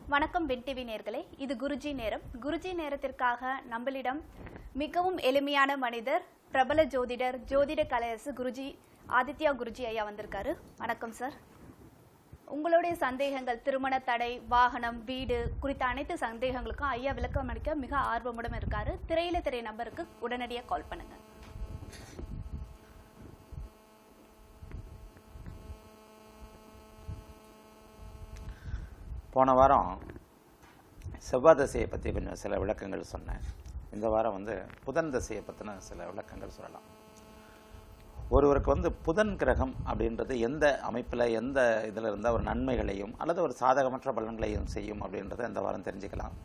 வணக்கம் win TV நேர்களே இது குருஜி நேரம் குருஜி நேரத்திற்காக நம்மளிடம் மிகவும் எளிமையான மனிதர் பிரபல ஜோதிடர் ஜோதிட கலையரசு குருஜி ஆதித்யா குருஜி ஐயா வந்திருக்காரு வணக்கம் சார் உங்களுடைய சந்தேகங்கள் திருமண தடை வாகனம் வீடு குறித்த அனைத்து சந்தேகங்களுக்கும் ஐயா விளக்கம் அளிக்க மிக ஆர்வமுடன் இருக்காரு திரையில திரை நம்பருக்கு உடனடியாக கால் பண்ணுங்க போன வாரம் செவ்வாய் தசையை பற்றி கொஞ்சம் சில விளக்கங்கள் சொன்னேன் இந்த வாரம் வந்து புதன் தசையை பற்றின சில விளக்கங்கள் சொல்லலாம் ஒருவருக்கு வந்து புதன் கிரகம் அப்படின்றது எந்த அமைப்பில் எந்த இதில் இருந்தால் ஒரு நன்மைகளையும் அல்லது ஒரு சாதகமற்ற பலன்களையும் செய்யும் அப்படின்றத இந்த வாரம் தெரிஞ்சுக்கலாம்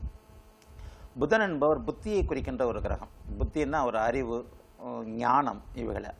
புதன் என்பவர் புத்தியை குறிக்கின்ற ஒரு கிரகம் புத்தின்னா ஒரு அறிவு அஹ் ஞானம் இவைகளை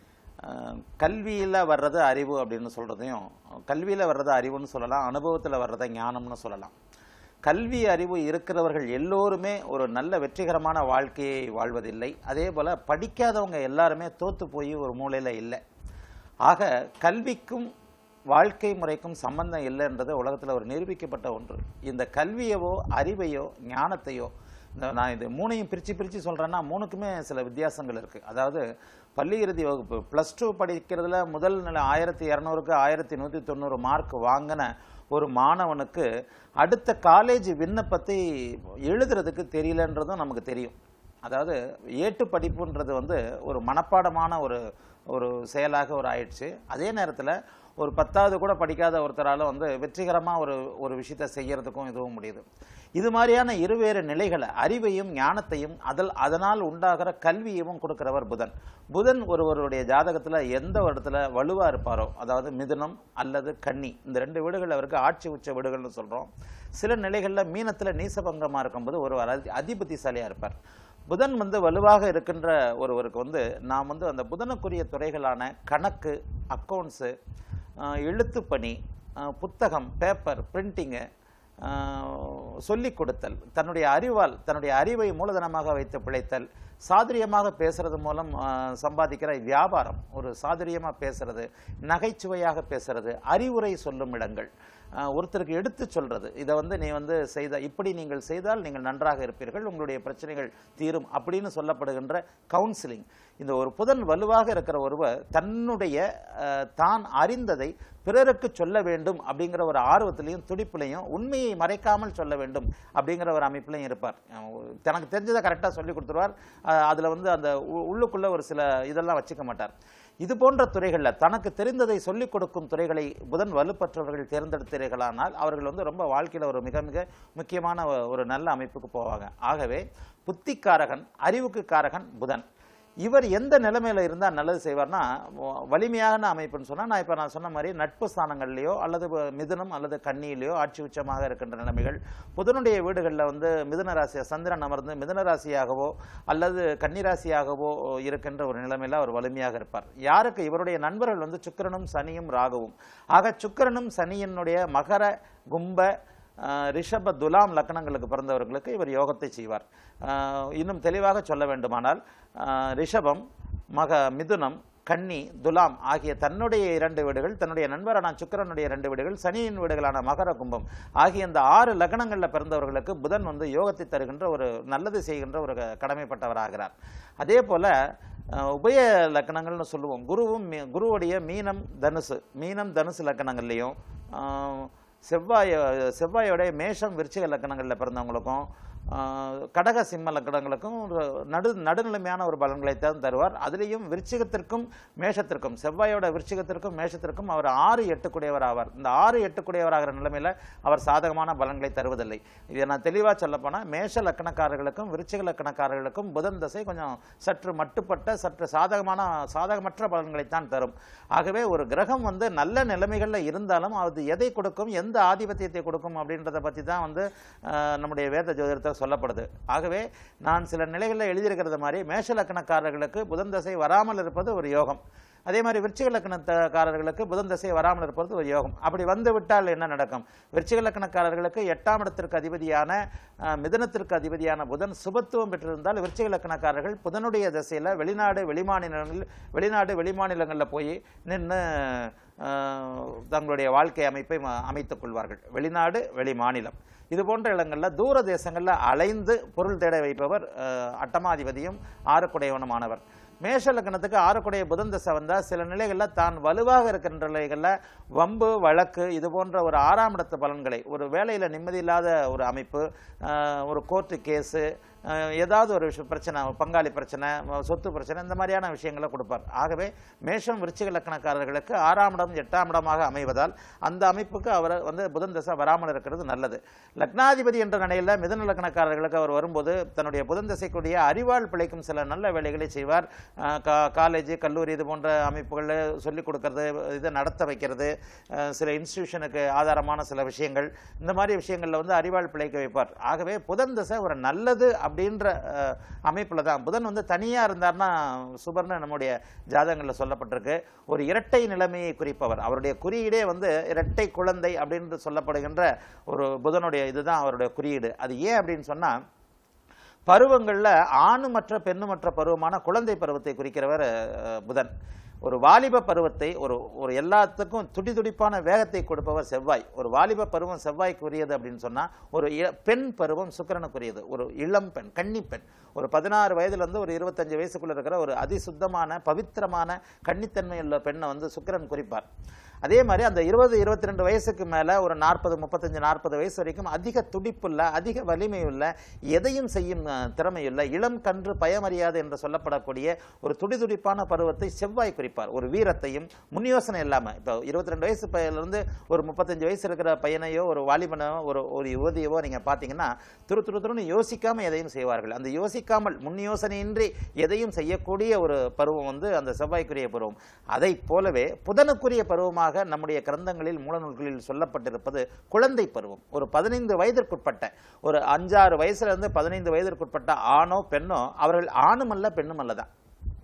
கல்வியில் வர்றது அறிவு அப்படின்னு சொல்கிறதையும் கல்வியில் வர்றது அறிவுன்னு சொல்லலாம் அனுபவத்தில் வர்றதை ஞானம்னு சொல்லலாம் கல்வி அறிவு இருக்கிறவர்கள் எல்லோருமே ஒரு நல்ல வெற்றிகரமான வாழ்க்கையை வாழ்வதில்லை அதே போல் படிக்காதவங்க எல்லாருமே தோத்து போய் ஒரு மூலையில் இல்லை ஆக கல்விக்கும் வாழ்க்கை முறைக்கும் சம்பந்தம் இல்லைன்றது உலகத்தில் ஒரு நிரூபிக்கப்பட்ட ஒன்று இந்த கல்வியவோ அறிவையோ ஞானத்தையோ இந்த நான் இது மூணையும் பிரித்து பிரித்து சொல்கிறேன்னா மூணுக்குமே சில வித்தியாசங்கள் இருக்குது அதாவது பள்ளி இறுதி வகுப்பு ப்ளஸ் டூ படிக்கிறதுல முதல் நிலை ஆயிரத்தி இரநூறுக்கு ஆயிரத்தி நூற்றி தொண்ணூறு மார்க் வாங்கின ஒரு மாணவனுக்கு அடுத்த காலேஜ் விண்ணப்பத்தை எழுதுறதுக்கு தெரியலன்றதும் நமக்கு தெரியும் அதாவது ஏட்டு படிப்புன்றது வந்து ஒரு மனப்பாடமான ஒரு ஒரு செயலாக ஒரு ஆயிடுச்சு அதே நேரத்தில் ஒரு பத்தாவது கூட படிக்காத ஒருத்தரால் வந்து வெற்றிகரமாக ஒரு ஒரு விஷயத்தை செய்யறதுக்கும் இதுவும் முடியுது இது மாதிரியான இருவேறு நிலைகளை அறிவையும் ஞானத்தையும் அதில் அதனால் உண்டாகிற கல்வியையும் கொடுக்கிறவர் புதன் புதன் ஒருவருடைய ஜாதகத்தில் எந்த இடத்துல வலுவாக இருப்பாரோ அதாவது மிதுனம் அல்லது கன்னி இந்த ரெண்டு வீடுகள் அவருக்கு ஆட்சி உச்ச வீடுகள்னு சொல்கிறோம் சில நிலைகளில் மீனத்தில் நீசபங்கமாக இருக்கும்போது ஒரு அதி அதிபுத்திசாலியாக இருப்பார் புதன் வந்து வலுவாக இருக்கின்ற ஒருவருக்கு வந்து நாம் வந்து அந்த புதனுக்குரிய துறைகளான கணக்கு அக்கௌண்ட்ஸு எழுத்துப்பணி அஹ், புத்தகம் பேப்பர் பிரிண்டிங்கு சொல்லிக் கொடுத்தல் தன்னுடைய அறிவால் தன்னுடைய அறிவை மூலதனமாக வைத்து பிழைத்தல் சாதுரியமாக பேசுறது மூலம் அஹ், சம்பாதிக்கிற வியாபாரம் ஒரு சாதுரியமாக பேசுறது நகைச்சுவையாக பேசுறது அறிவுரை சொல்லும் இடங்கள் அஹ், ஒருத்தருக்கு எடுத்து சொல்றது இதை வந்து நீ வந்து செய்த இப்படி நீங்கள் செய்தால் நீங்கள் நன்றாக இருப்பீர்கள் உங்களுடைய பிரச்சனைகள் தீரும் அப்படின்னு சொல்லப்படுகின்ற கவுன்சிலிங் இந்த ஒரு புதன் வலுவாக இருக்கிற ஒருவர் தன்னுடைய அஹ், தான் அறிந்ததை பிறருக்கு சொல்ல வேண்டும் அப்படிங்கிற ஒரு ஆர்வத்திலையும் துடிப்புலையும் உண்மையை மறைக்காமல் சொல்ல வேண்டும் அப்படிங்கிற ஒரு அமைப்பிலையும் இருப்பார் அஹ் தனக்கு தெரிஞ்சதை கரெக்டாக சொல்லி கொடுத்துருவார் அஹ் அதுல வந்து அந்த உ- உள்ளுக்குள்ள ஒரு சில இதெல்லாம் வச்சுக்க மாட்டார் இது போன்ற துறைகளில் தனக்கு தெரிந்ததை சொல்லிக் கொடுக்கும் துறைகளை புதன் வலுப்பற்றவர்கள் தேர்ந்தெடுத்தீர்களானால் அவர்கள் வந்து ரொம்ப வாழ்க்கையில் ஒரு மிக மிக முக்கியமான ஒ- ஒரு நல்ல அமைப்புக்கு போவாங்க ஆகவே புத்திக்காரகன் அறிவுக்கு காரகன் புதன் இவர் எந்த நிலைமையில இருந்தால் நல்லது செய்வார்னா வ- வலிமையான அமைப்புன்னு சொன்னா நான் இப்போ நான் சொன்ன மாதிரி நட்பு ஸ்தானங்கள்லையோ அல்லது வ- மிதுனம் அல்லது கன்னியிலையோ ஆட்சி உச்சமாக இருக்கின்ற நிலைமைகள் புதனுடைய வீடுகளில் வந்து மிதுன ராசி சந்திரன் அமர்ந்து மிதுன ராசியாகவோ அல்லது கன்னிராசியாகவோ இருக்கின்ற ஒரு நிலைமையில அவர் வலிமையாக இருப்பார் யாருக்கு இவருடைய நண்பர்கள் வந்து சுக்கிரனும் சனியும் ராகுவும் ஆக சுக்கிரனும் சனியினுடைய மகர கும்ப ஆஹ் ரிஷப துலாம் லக்னங்களுக்கு பிறந்தவர்களுக்கு இவர் யோகத்தை செய்வார் ஆஹ் இன்னும் தெளிவாக சொல்ல வேண்டுமானால் ஆஹ் ரிஷபம் மக மிதுனம் கன்னி துலாம் ஆகிய தன்னுடைய இரண்டு வீடுகள் தன்னுடைய நண்பரான சுக்கிரனுடைய இரண்டு வீடுகள் சனியின் வீடுகளான மகர கும்பம் ஆகிய இந்த ஆறு லக்னங்களில் பிறந்தவர்களுக்கு புதன் வந்து யோகத்தை தருகின்ற ஒரு நல்லது செய்கின்ற ஒரு க- கடமைப்பட்டவராகிறார் அதே போல அஹ், உபய லக்கணங்கள்னு சொல்லுவோம் குருவும் மீ- குருவுடைய மீனம் தனுசு மீனம் தனுசு லக்கணங்கள்லையும் ஆஹ், செவ்வாய் செவ்வாயோட மேஷம் விருச்சிக லக்கணங்களில் பிறந்தவங்களுக்கும் ஆஹ், கடக சிம்ம லக்கணங்களுக்கும் ஒரு நடு நடுநிலைமையான ஒரு பலன்களை தான் தருவார் அதுலேயும் விருச்சிகத்திற்கும் மேஷத்திற்கும் செவ்வாயோட விருச்சிகத்திற்கும் மேஷத்திற்கும் அவர் ஆறு எட்டுக்குடையவர் ஆவார் இந்த ஆறு எட்டுக்குடையவராகிற நிலைமையில் அவர் சாதகமான பலன்களை தருவதில்லை இதை நான் தெளிவாக சொல்லப்போனால் மேஷ லக்கணக்காரர்களுக்கும் விருச்சிக லக்கணக்காரர்களுக்கும் புதன் தசை கொஞ்சம் சற்று மட்டுப்பட்ட சற்று சாதகமான சாதகமற்ற பலன்களைத்தான் தரும் ஆகவே ஒரு கிரகம் வந்து நல்ல நிலைமைகளில் இருந்தாலும் அது எதை கொடுக்கும் எந்த ஆதிபத்தியத்தை கொடுக்கும் அப்படின்றத பற்றி தான் வந்து ஆஹ், நம்முடைய வேத ஜோதிடத்தில் சொல்லப்படுது ஆகவே நான் சில நிலைகளில் எழுதியிருக்கிறது மாதிரி மேஷ லக்கணக்காரர்களுக்கு புதன் தசை வராமல் இருப்பது ஒரு யோகம் அதே மாதிரி விருச்சிக லக்கணக்காரர்களுக்கு புதன் தசை வராமல் இருப்பது ஒரு யோகம் அப்படி வந்து விட்டால் என்ன நடக்கும் விருச்சிக லக்கணக்காரர்களுக்கு எட்டாம் இடத்திற்கு அதிபதியான அஹ், மிதுனத்திற்கு அதிபதியான புதன் சுபத்துவம் பெற்றிருந்தால் விருச்சிக லக்கணக்காரர்கள் புதனுடைய திசையில வெளிநாடு வெளிமாநிலங்கள் வெளிநாடு வெளிமாநிலங்களில் போய் நின்று ஆஹ், தங்களுடைய வாழ்க்கை அமைப்பை ம- அமைத்துக் கொள்வார்கள் வெளிநாடு வெளி மாநிலம் இது போன்ற இடங்களில் தூர தேசங்களில் அலைந்து பொருள் தேட வைப்பவர் ஆஹ், அட்டமாதிபதியும் ஆறுக்குடையவனுமானவர் மேஷ லக்னத்துக்கு ஆறுக்குடைய புதன் தசை வந்தால் சில நிலைகளில் தான் வலுவாக இருக்கின்ற நிலைகளில் வம்பு வழக்கு இது போன்ற ஒரு ஆறாம் இடத்து பலன்களை ஒரு வேலையில் நிம்மதி இல்லாத ஒரு அமைப்பு ஆஹ், ஒரு கோர்ட்டு கேஸு ஏதாவது ஒரு விஷயம் பிரச்சனை பங்காளி பிரச்சனை சொத்து பிரச்சனை இந்த மாதிரியான விஷயங்களை கொடுப்பார் ஆகவே மேஷம் விருச்சிக லக்கணக்காரர்களுக்கு ஆறாம் இடம் எட்டாம் இடமாக அமைவதால் அந்த அமைப்புக்கு அவர் வந்து புதன் தசை வராமல் இருக்கிறது நல்லது லக்னாதிபதி என்ற நிலையில் மிதன லக்கணக்காரர்களுக்கு அவர் வரும்போது தன்னுடைய புதன் தசைக்குரிய அறிவால் பிழைக்கும் சில நல்ல வேலைகளை செய்வார் அஹ் கா- காலேஜ் கல்லூரி இது போன்ற அமைப்புகளில் சொல்லிக் கொடுக்கறது இதை நடத்த வைக்கிறது அஹ் சில இன்ஸ்டிடியூஷனுக்கு ஆதாரமான சில விஷயங்கள் இந்த மாதிரி விஷயங்களில் வந்து அறிவால் பிழைக்க வைப்பார் ஆகவே புதன் தசை ஒரு நல்லது அப்படின்ற அமைப்பில் தான் புதன் வந்து தனியாக இருந்தார்னா சுபர்னு நம்முடைய ஜாதகங்களில் சொல்லப்பட்டிருக்கு ஒரு இரட்டை நிலைமையை குறிப்பவர் அவருடைய குறியீடே வந்து இரட்டை குழந்தை அப்படின்னு சொல்லப்படுகின்ற ஒரு புதனுடைய இதுதான் அவருடைய குறியீடு அது ஏன் அப்படின்னு சொன்னால் பருவங்களில் ஆணுமற்ற பெண்ணுமற்ற பருவமான குழந்தை பருவத்தை குறிக்கிறவர் அஹ், புதன் ஒரு வாலிப பருவத்தை ஒரு ஒரு எல்லாத்துக்கும் துடிதுடிப்பான வேகத்தை கொடுப்பவர் செவ்வாய் ஒரு வாலிப பருவம் செவ்வாய்க்குரியது அப்படின்னு சொன்னா ஒரு இ- பெண் பருவம் சுக்கிரனுக்குரியது ஒரு இளம் பெண் கன்னி பெண் ஒரு பதினாறு வயதுல இருந்து ஒரு இருபத்தஞ்சு வயசுக்குள்ள இருக்கிற ஒரு அதிசுத்தமான பவித்திரமான கன்னித்தன்மை உள்ள பெண்ணை வந்து சுக்கிரன் குறிப்பார் அதே மாதிரி அந்த இருபது இருபத்தி ரெண்டு வயசுக்கு மேல ஒரு நாற்பது முப்பத்தஞ்சு நாற்பது வயசு வரைக்கும் அதிக துடிப்புள்ள அதிக வலிமையுள்ள எதையும் செய்யும் அஹ், திறமையுள்ள இளம் கன்று பயமறியாது என்று சொல்லப்படக்கூடிய ஒரு துடிதுடிப்பான பருவத்தை செவ்வாய் குறிப்பார் ஒரு வீரத்தையும் முன் யோசனை இல்லாம இப்போ இருபத்தி ரெண்டு வயசு பையன்லேருந்து ஒரு முப்பத்தஞ்சு வயசு இருக்கிற பையனையோ ஒரு வாலிபனோ ஒரு ஒரு யுவதியவோ நீங்க பார்த்தீங்கன்னா துரு துரு துருன்னு யோசிக்காம எதையும் செய்வார்கள் அந்த யோசிக்காமல் முன் யோசனையின்றி எதையும் செய்யக்கூடிய ஒரு பருவம் வந்து அந்த செவ்வாய்க்குரிய பருவம் அதை போலவே புதனுக்குரிய பருவமாக நம்முடைய கிரந்தங்களில் மூலநூல்களில் சொல்லப்பட்டிருப்பது குழந்தை பருவம் ஒரு பதினைந்து வயதிற்குட்பட்ட ஒரு அஞ்சாறு வயசுல இருந்து பதினைந்து வயதிற்குட்பட்ட ஆணோ பெண்ணோ அவர்கள் ஆணும் அல்ல பெண்ணும் அல்ல தான்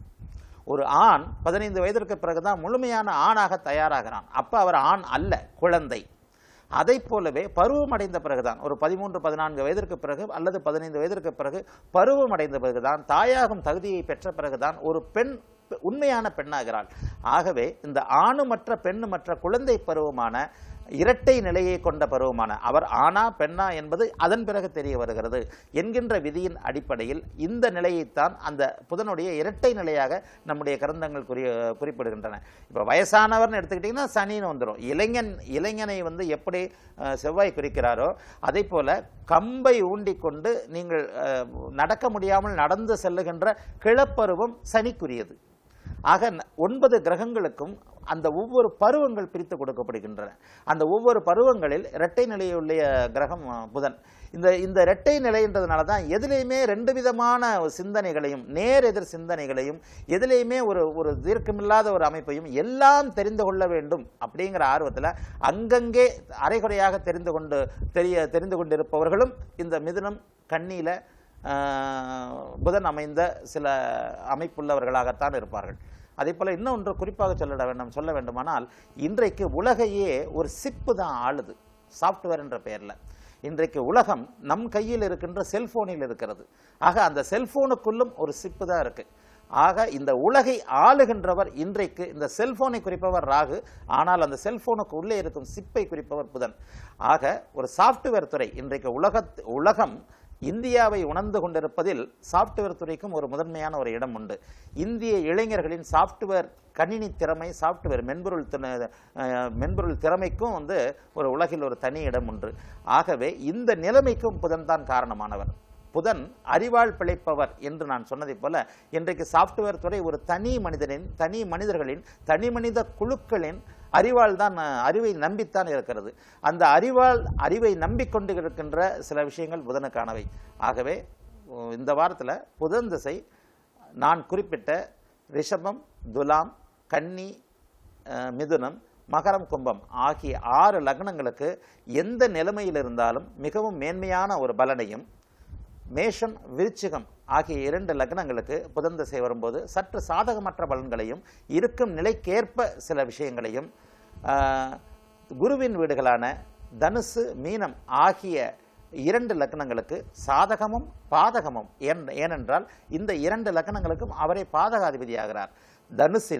ஒரு ஆண் பதினைந்து வயதிற்கு பிறகுதான் முழுமையான ஆணாக தயாராகிறான் அப்ப அவர் ஆண் அல்ல குழந்தை அதை போலவே பருவம் அடைந்த பிறகுதான் ஒரு பதிமூன்று பதினான்கு வயதிற்கு பிறகு அல்லது பதினைந்து வயதிற்கு பிறகு பருவம் அடைந்த பிறகுதான் தாயாகும் தகுதியை பெற்ற பிறகுதான் ஒரு பெண் உண்மையான பெண்ணாகிறாள் ஆகவே இந்த ஆணுமற்ற பெண்ணுமற்ற குழந்தை பருவமான இரட்டை நிலையை கொண்ட பருவமான அவர் ஆனா பெண்ணா என்பது அதன் பிறகு தெரிய வருகிறது என்கின்ற விதியின் அடிப்படையில் இந்த நிலையைத்தான் அந்த புதனுடைய இரட்டை நிலையாக நம்முடைய கிரந்தங்கள் குறி குறிப்பிடுகின்றன இப்போ வயசானவர்னு எடுத்துக்கிட்டிங்கன்னா சனின்னு வந்துடும் இளைஞன் இளைஞனை வந்து எப்படி அஹ், செவ்வாய் குறிக்கிறாரோ அதே போல கம்பை ஊண்டிக்கொண்டு நீங்கள் அஹ், நடக்க முடியாமல் நடந்து செல்லுகின்ற கிளப்பருவம் சனிக்குரியது ஆக ந- ஒன்பது கிரகங்களுக்கும் அந்த ஒவ்வொரு பருவங்கள் பிரித்து கொடுக்கப்படுகின்றன அந்த ஒவ்வொரு பருவங்களில் இரட்டை நிலையுள்ள கிரகம் அஹ், புதன் இந்த இந்த இரட்டை நிலைன்றதுனால தான் எதுலேயுமே ரெண்டு விதமான ஒரு சிந்தனைகளையும் நேர் எதிர் சிந்தனைகளையும் எதுலேயுமே ஒரு ஒரு தீர்க்கமில்லாத ஒரு அமைப்பையும் எல்லாம் தெரிந்து கொள்ள வேண்டும் அப்படிங்கிற ஆர்வத்தில் அங்கங்கே அரைகுறையாக தெரிந்து கொண்டு தெரிய தெரிந்து கொண்டிருப்பவர்களும் இந்த மிதுனம் கண்ணியில ஆஹ், புதன் அமைந்த சில அமைப்புள்ளவர்களாகத்தான் இருப்பார்கள் அதே போல இன்னொன்று குறிப்பாக சொல்லிட வேண்டும் சொல்ல வேண்டுமானால் இன்றைக்கு உலகையே ஒரு சிப்பு தான் ஆளுது சாஃப்ட்வேர் என்ற பெயர்ல இன்றைக்கு உலகம் நம் கையில் இருக்கின்ற செல்போனில் இருக்கிறது ஆக அந்த செல்போனுக்குள்ளும் ஒரு சிப்பு தான் இருக்கு ஆக இந்த உலகை ஆளுகின்றவர் இன்றைக்கு இந்த செல்போனை குறிப்பவர் ராகு ஆனால் அந்த செல்போனுக்கு உள்ளே இருக்கும் சிப்பை குறிப்பவர் புதன் ஆக ஒரு சாஃப்ட்வேர் துறை இன்றைக்கு உலக உலகம் இந்தியாவை உணர்ந்து கொண்டிருப்பதில் சாஃப்ட்வேர் துறைக்கும் ஒரு முதன்மையான ஒரு இடம் உண்டு இந்திய இளைஞர்களின் சாஃப்ட்வேர் கணினி திறமை சாஃப்ட்வேர் மென்பொருள் திற- அஹ், மென்பொருள் திறமைக்கும் வந்து ஒரு உலகில் ஒரு தனி இடம் உண்டு ஆகவே இந்த நிலைமைக்கும் புதன் தான் காரணமானவர் புதன் அறிவால் பிழைப்பவர் என்று நான் சொன்னதைப் போல இன்றைக்கு சாஃப்ட்வேர் துறை ஒரு தனி மனிதனின் தனி மனிதர்களின் தனி மனித குழுக்களின் அறிவால் தான் அஹ், அறிவை நம்பித்தான் இருக்கிறது அந்த அறிவால் அறிவை நம்பிக்கொண்டு இருக்கின்ற சில விஷயங்கள் புதனுக்கானவை ஆகவே உ- இந்த வாரத்தில் புதன் திசை நான் குறிப்பிட்ட ரிஷபம் துலாம் கன்னி அஹ், மிதுனம் மகரம் கும்பம் ஆகிய ஆறு லக்னங்களுக்கு எந்த நிலைமையில் இருந்தாலும் மிகவும் மேன்மையான ஒரு பலனையும் மேஷம் விருச்சிகம் ஆகிய இரண்டு லக்னங்களுக்கு புதன் திசை வரும்போது சற்று சாதகமற்ற பலன்களையும் இருக்கும் நிலைக்கேற்ப சில விஷயங்களையும் ஆஹ், குருவின் வீடுகளான தனுசு மீனம் ஆகிய இரண்டு லக்னங்களுக்கு சாதகமும் பாதகமும் ஏன்- ஏனென்றால் இந்த இரண்டு லக்னங்களுக்கும் அவரே பாதகாதிபதி ஆகிறார் தனுசின்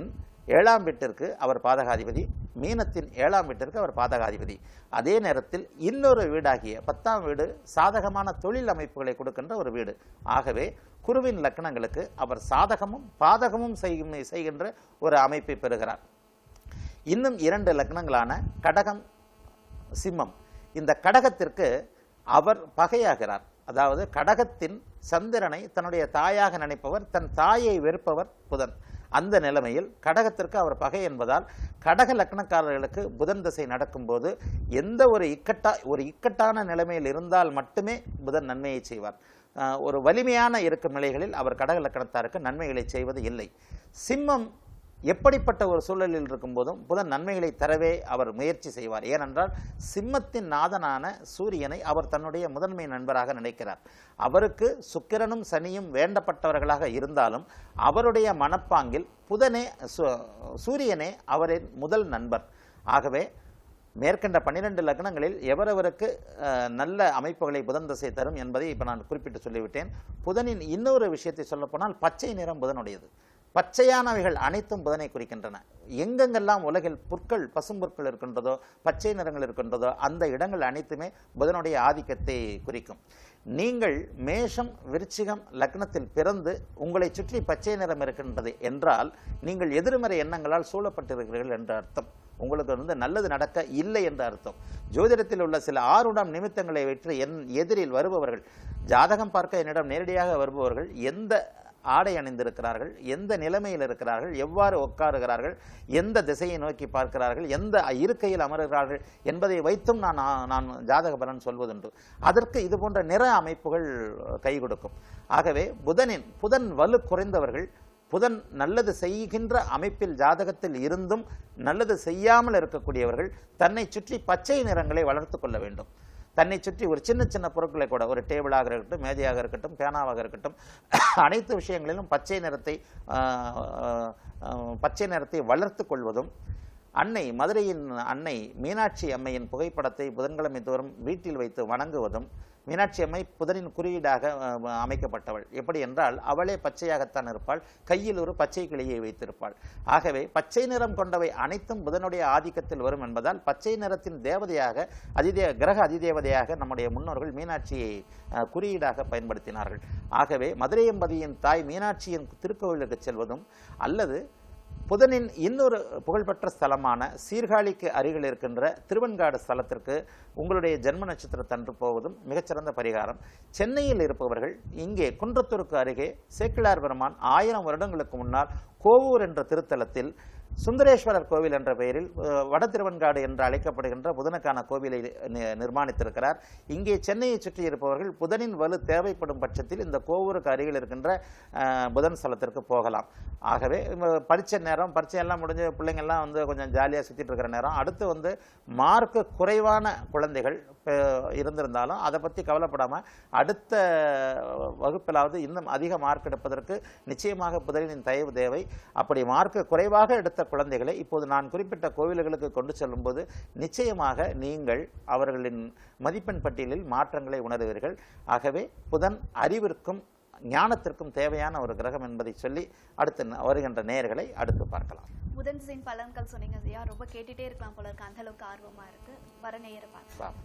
ஏழாம் வீட்டிற்கு அவர் பாதகாதிபதி மீனத்தின் ஏழாம் வீட்டிற்கு அவர் பாதகாதிபதி அதே நேரத்தில் இன்னொரு வீடாகிய பத்தாம் வீடு சாதகமான தொழில் அமைப்புகளை கொடுக்கின்ற ஒரு வீடு ஆகவே குருவின் லக்னங்களுக்கு அவர் சாதகமும் பாதகமும் செய்யும் செய்கின்ற ஒரு அமைப்பை பெறுகிறார் இன்னும் இரண்டு லக்னங்களான கடகம் சிம்மம் இந்த கடகத்திற்கு அவர் பகையாகிறார் அதாவது கடகத்தின் சந்திரனை தன்னுடைய தாயாக நினைப்பவர் தன் தாயை வெறுப்பவர் புதன் அந்த நிலைமையில் கடகத்திற்கு அவர் பகை என்பதால் கடக லக்னக்காரர்களுக்கு புதன் திசை நடக்கும்போது எந்த ஒரு இக்கட்டா ஒரு இக்கட்டான நிலைமையில் இருந்தால் மட்டுமே புதன் நன்மையை செய்வார் ஆஹ் ஒரு வலிமையான இருக்கும் நிலைகளில் அவர் கடக லக்கணத்தாருக்கு நன்மைகளை செய்வது இல்லை சிம்மம் எப்படிப்பட்ட ஒரு சூழலில் இருக்கும்போதும் புதன் நன்மைகளை தரவே அவர் முயற்சி செய்வார் ஏனென்றால் சிம்மத்தின் நாதனான சூரியனை அவர் தன்னுடைய முதன்மை நண்பராக நினைக்கிறார் அவருக்கு சுக்கிரனும் சனியும் வேண்டப்பட்டவர்களாக இருந்தாலும் அவருடைய மனப்பாங்கில் புதனே சு- சூரியனே அவரின் முதல் நண்பர் ஆகவே மேற்கண்ட பன்னிரண்டு லக்னங்களில் எவரவருக்கு அஹ், நல்ல அமைப்புகளை புதன் திசை தரும் என்பதை இப்போ நான் குறிப்பிட்டு சொல்லிவிட்டேன் புதனின் இன்னொரு விஷயத்தை சொல்லப்போனால் பச்சை நிறம் புதனுடையது பச்சையானவைகள் அனைத்தும் புதனை குறிக்கின்றன எங்கெங்கெல்லாம் உலகில் புற்கள் பசும்பொருட்கள் இருக்கின்றதோ பச்சை நிறங்கள் இருக்கின்றதோ அந்த இடங்கள் அனைத்துமே புதனுடைய ஆதிக்கத்தை குறிக்கும் நீங்கள் மேஷம் விருச்சிகம் லக்னத்தில் பிறந்து உங்களை சுற்றி பச்சை நிறம் இருக்கின்றது என்றால் நீங்கள் எதிர்மறை எண்ணங்களால் சூழப்பட்டிருக்கிறீர்கள் என்ற அர்த்தம் உங்களுக்கு வந்து நல்லது நடக்க இல்லை என்ற அர்த்தம் ஜோதிடத்தில் உள்ள சில ஆறுடம் நிமித்தங்களை வைத்து என் எதிரில் வருபவர்கள் ஜாதகம் பார்க்க என்னிடம் நேரடியாக வருபவர்கள் எந்த ஆடை அணிந்திருக்கிறார்கள் எந்த நிலைமையில் இருக்கிறார்கள் எவ்வாறு உட்காருகிறார்கள் எந்த திசையை நோக்கி பார்க்கிறார்கள் எந்த இருக்கையில் அமருகிறார்கள் என்பதை வைத்தும் நான் நான் ஜாதக பலன் சொல்வதுண்டு அதற்கு இது போன்ற நிற அமைப்புகள் கை கொடுக்கும் ஆகவே புதனின் புதன் வலு குறைந்தவர்கள் புதன் நல்லது செய்கின்ற அமைப்பில் ஜாதகத்தில் இருந்தும் நல்லது செய்யாமல் இருக்கக்கூடியவர்கள் தன்னை சுற்றி பச்சை நிறங்களை வளர்த்து கொள்ள வேண்டும் தன்னை சுற்றி ஒரு சின்ன சின்ன பொருட்களை கூட ஒரு டேபிளாக இருக்கட்டும் மேஜையாக இருக்கட்டும் பேனாவாக இருக்கட்டும் அனைத்து விஷயங்களிலும் பச்சை நிறத்தை ஆஹ், ஆஹ், ஆஹ், பச்சை நிறத்தை வளர்த்து கொள்வதும் அன்னை மதுரையின் அன்னை மீனாட்சி அம்மையின் புகைப்படத்தை புதன்கிழமை தோறும் வீட்டில் வைத்து வணங்குவதும் மீனாட்சி அம்மை புதனின் குறியீடாக அஹ், அமைக்கப்பட்டவள் எப்படி என்றால் அவளே பச்சையாகத்தான் இருப்பாள் கையில் ஒரு பச்சை கிளியை வைத்திருப்பாள் ஆகவே பச்சை நிறம் கொண்டவை அனைத்தும் புதனுடைய ஆதிக்கத்தில் வரும் என்பதால் பச்சை நிறத்தின் தேவதையாக அதிதே கிரக அதிதேவதையாக நம்முடைய முன்னோர்கள் மீனாட்சியை அஹ், குறியீடாக பயன்படுத்தினார்கள் ஆகவே மதுரையம்பதியின் தாய் மீனாட்சியின் திருக்கோவிலுக்கு செல்வதும் அல்லது புதனின் இன்னொரு புகழ்பெற்ற ஸ்தலமான சீர்காழிக்கு அருகில் இருக்கின்ற திருவெண்காடு ஸ்தலத்திற்கு உங்களுடைய ஜென்ம நட்சத்திரத்தன்று போவதும் மிகச்சிறந்த பரிகாரம் சென்னையில் இருப்பவர்கள் இங்கே குன்றத்தூருக்கு அருகே சேக்கிழார் பெருமான் ஆயிரம் வருடங்களுக்கு முன்னால் கோவூர் என்ற திருத்தலத்தில் சுந்தரேஸ்வரர் கோவில் என்ற பெயரில் அஹ், வட திருவெண்காடு என்று அழைக்கப்படுகின்ற புதனுக்கான கோவிலை நி- நிர்மாணித்திருக்கிறார் இங்கே சென்னையை சுற்றி இருப்பவர்கள் புதனின் வலு தேவைப்படும் பட்சத்தில் இந்த கோவூருக்கு அருகில் இருக்கின்ற அஹ், புதன் ஸ்தலத்திற்கு போகலாம் ஆகவே இவ பரீட்சை நேரம் பரீட்சை எல்லாம் முடிஞ்சு பிள்ளைங்க எல்லாம் வந்து கொஞ்சம் ஜாலியாக சுற்றிட்டு இருக்கிற நேரம் அடுத்து வந்து மார்க்கு குறைவான குழந்தைகள் அஹ், இருந்திருந்தாலும் அதை பற்றி கவலைப்படாமல் அடுத்த வகுப்பிலாவது இன்னும் அதிக மார்க் எடுப்பதற்கு நிச்சயமாக புதனின் தயவு தேவை அப்படி மார்க்கு குறைவாக எடுத்த குழந்தைகளை இப்போது நான் குறிப்பிட்ட கோவில்களுக்கு கொண்டு செல்லும்போது நிச்சயமாக நீங்கள் அவர்களின் மதிப்பெண் பட்டியலில் மாற்றங்களை உணருவீர்கள் ஆகவே புதன் அறிவிற்கும் ஞானத்திற்கும் தேவையான ஒரு கிரகம் என்பதை சொல்லி அடுத்து ந- வருகின்ற நேயர்களை அடுத்து பார்க்கலாம் புதன் திசையின் பலன்கள் சொன்னீங்க ஐயா ரொம்ப கேட்டுட்டே இருக்கலாம் போல இருக்கு அந்த அளவுக்கு ஆர்வமா இருக்கு வர நேர பார்க்கலாம் வா.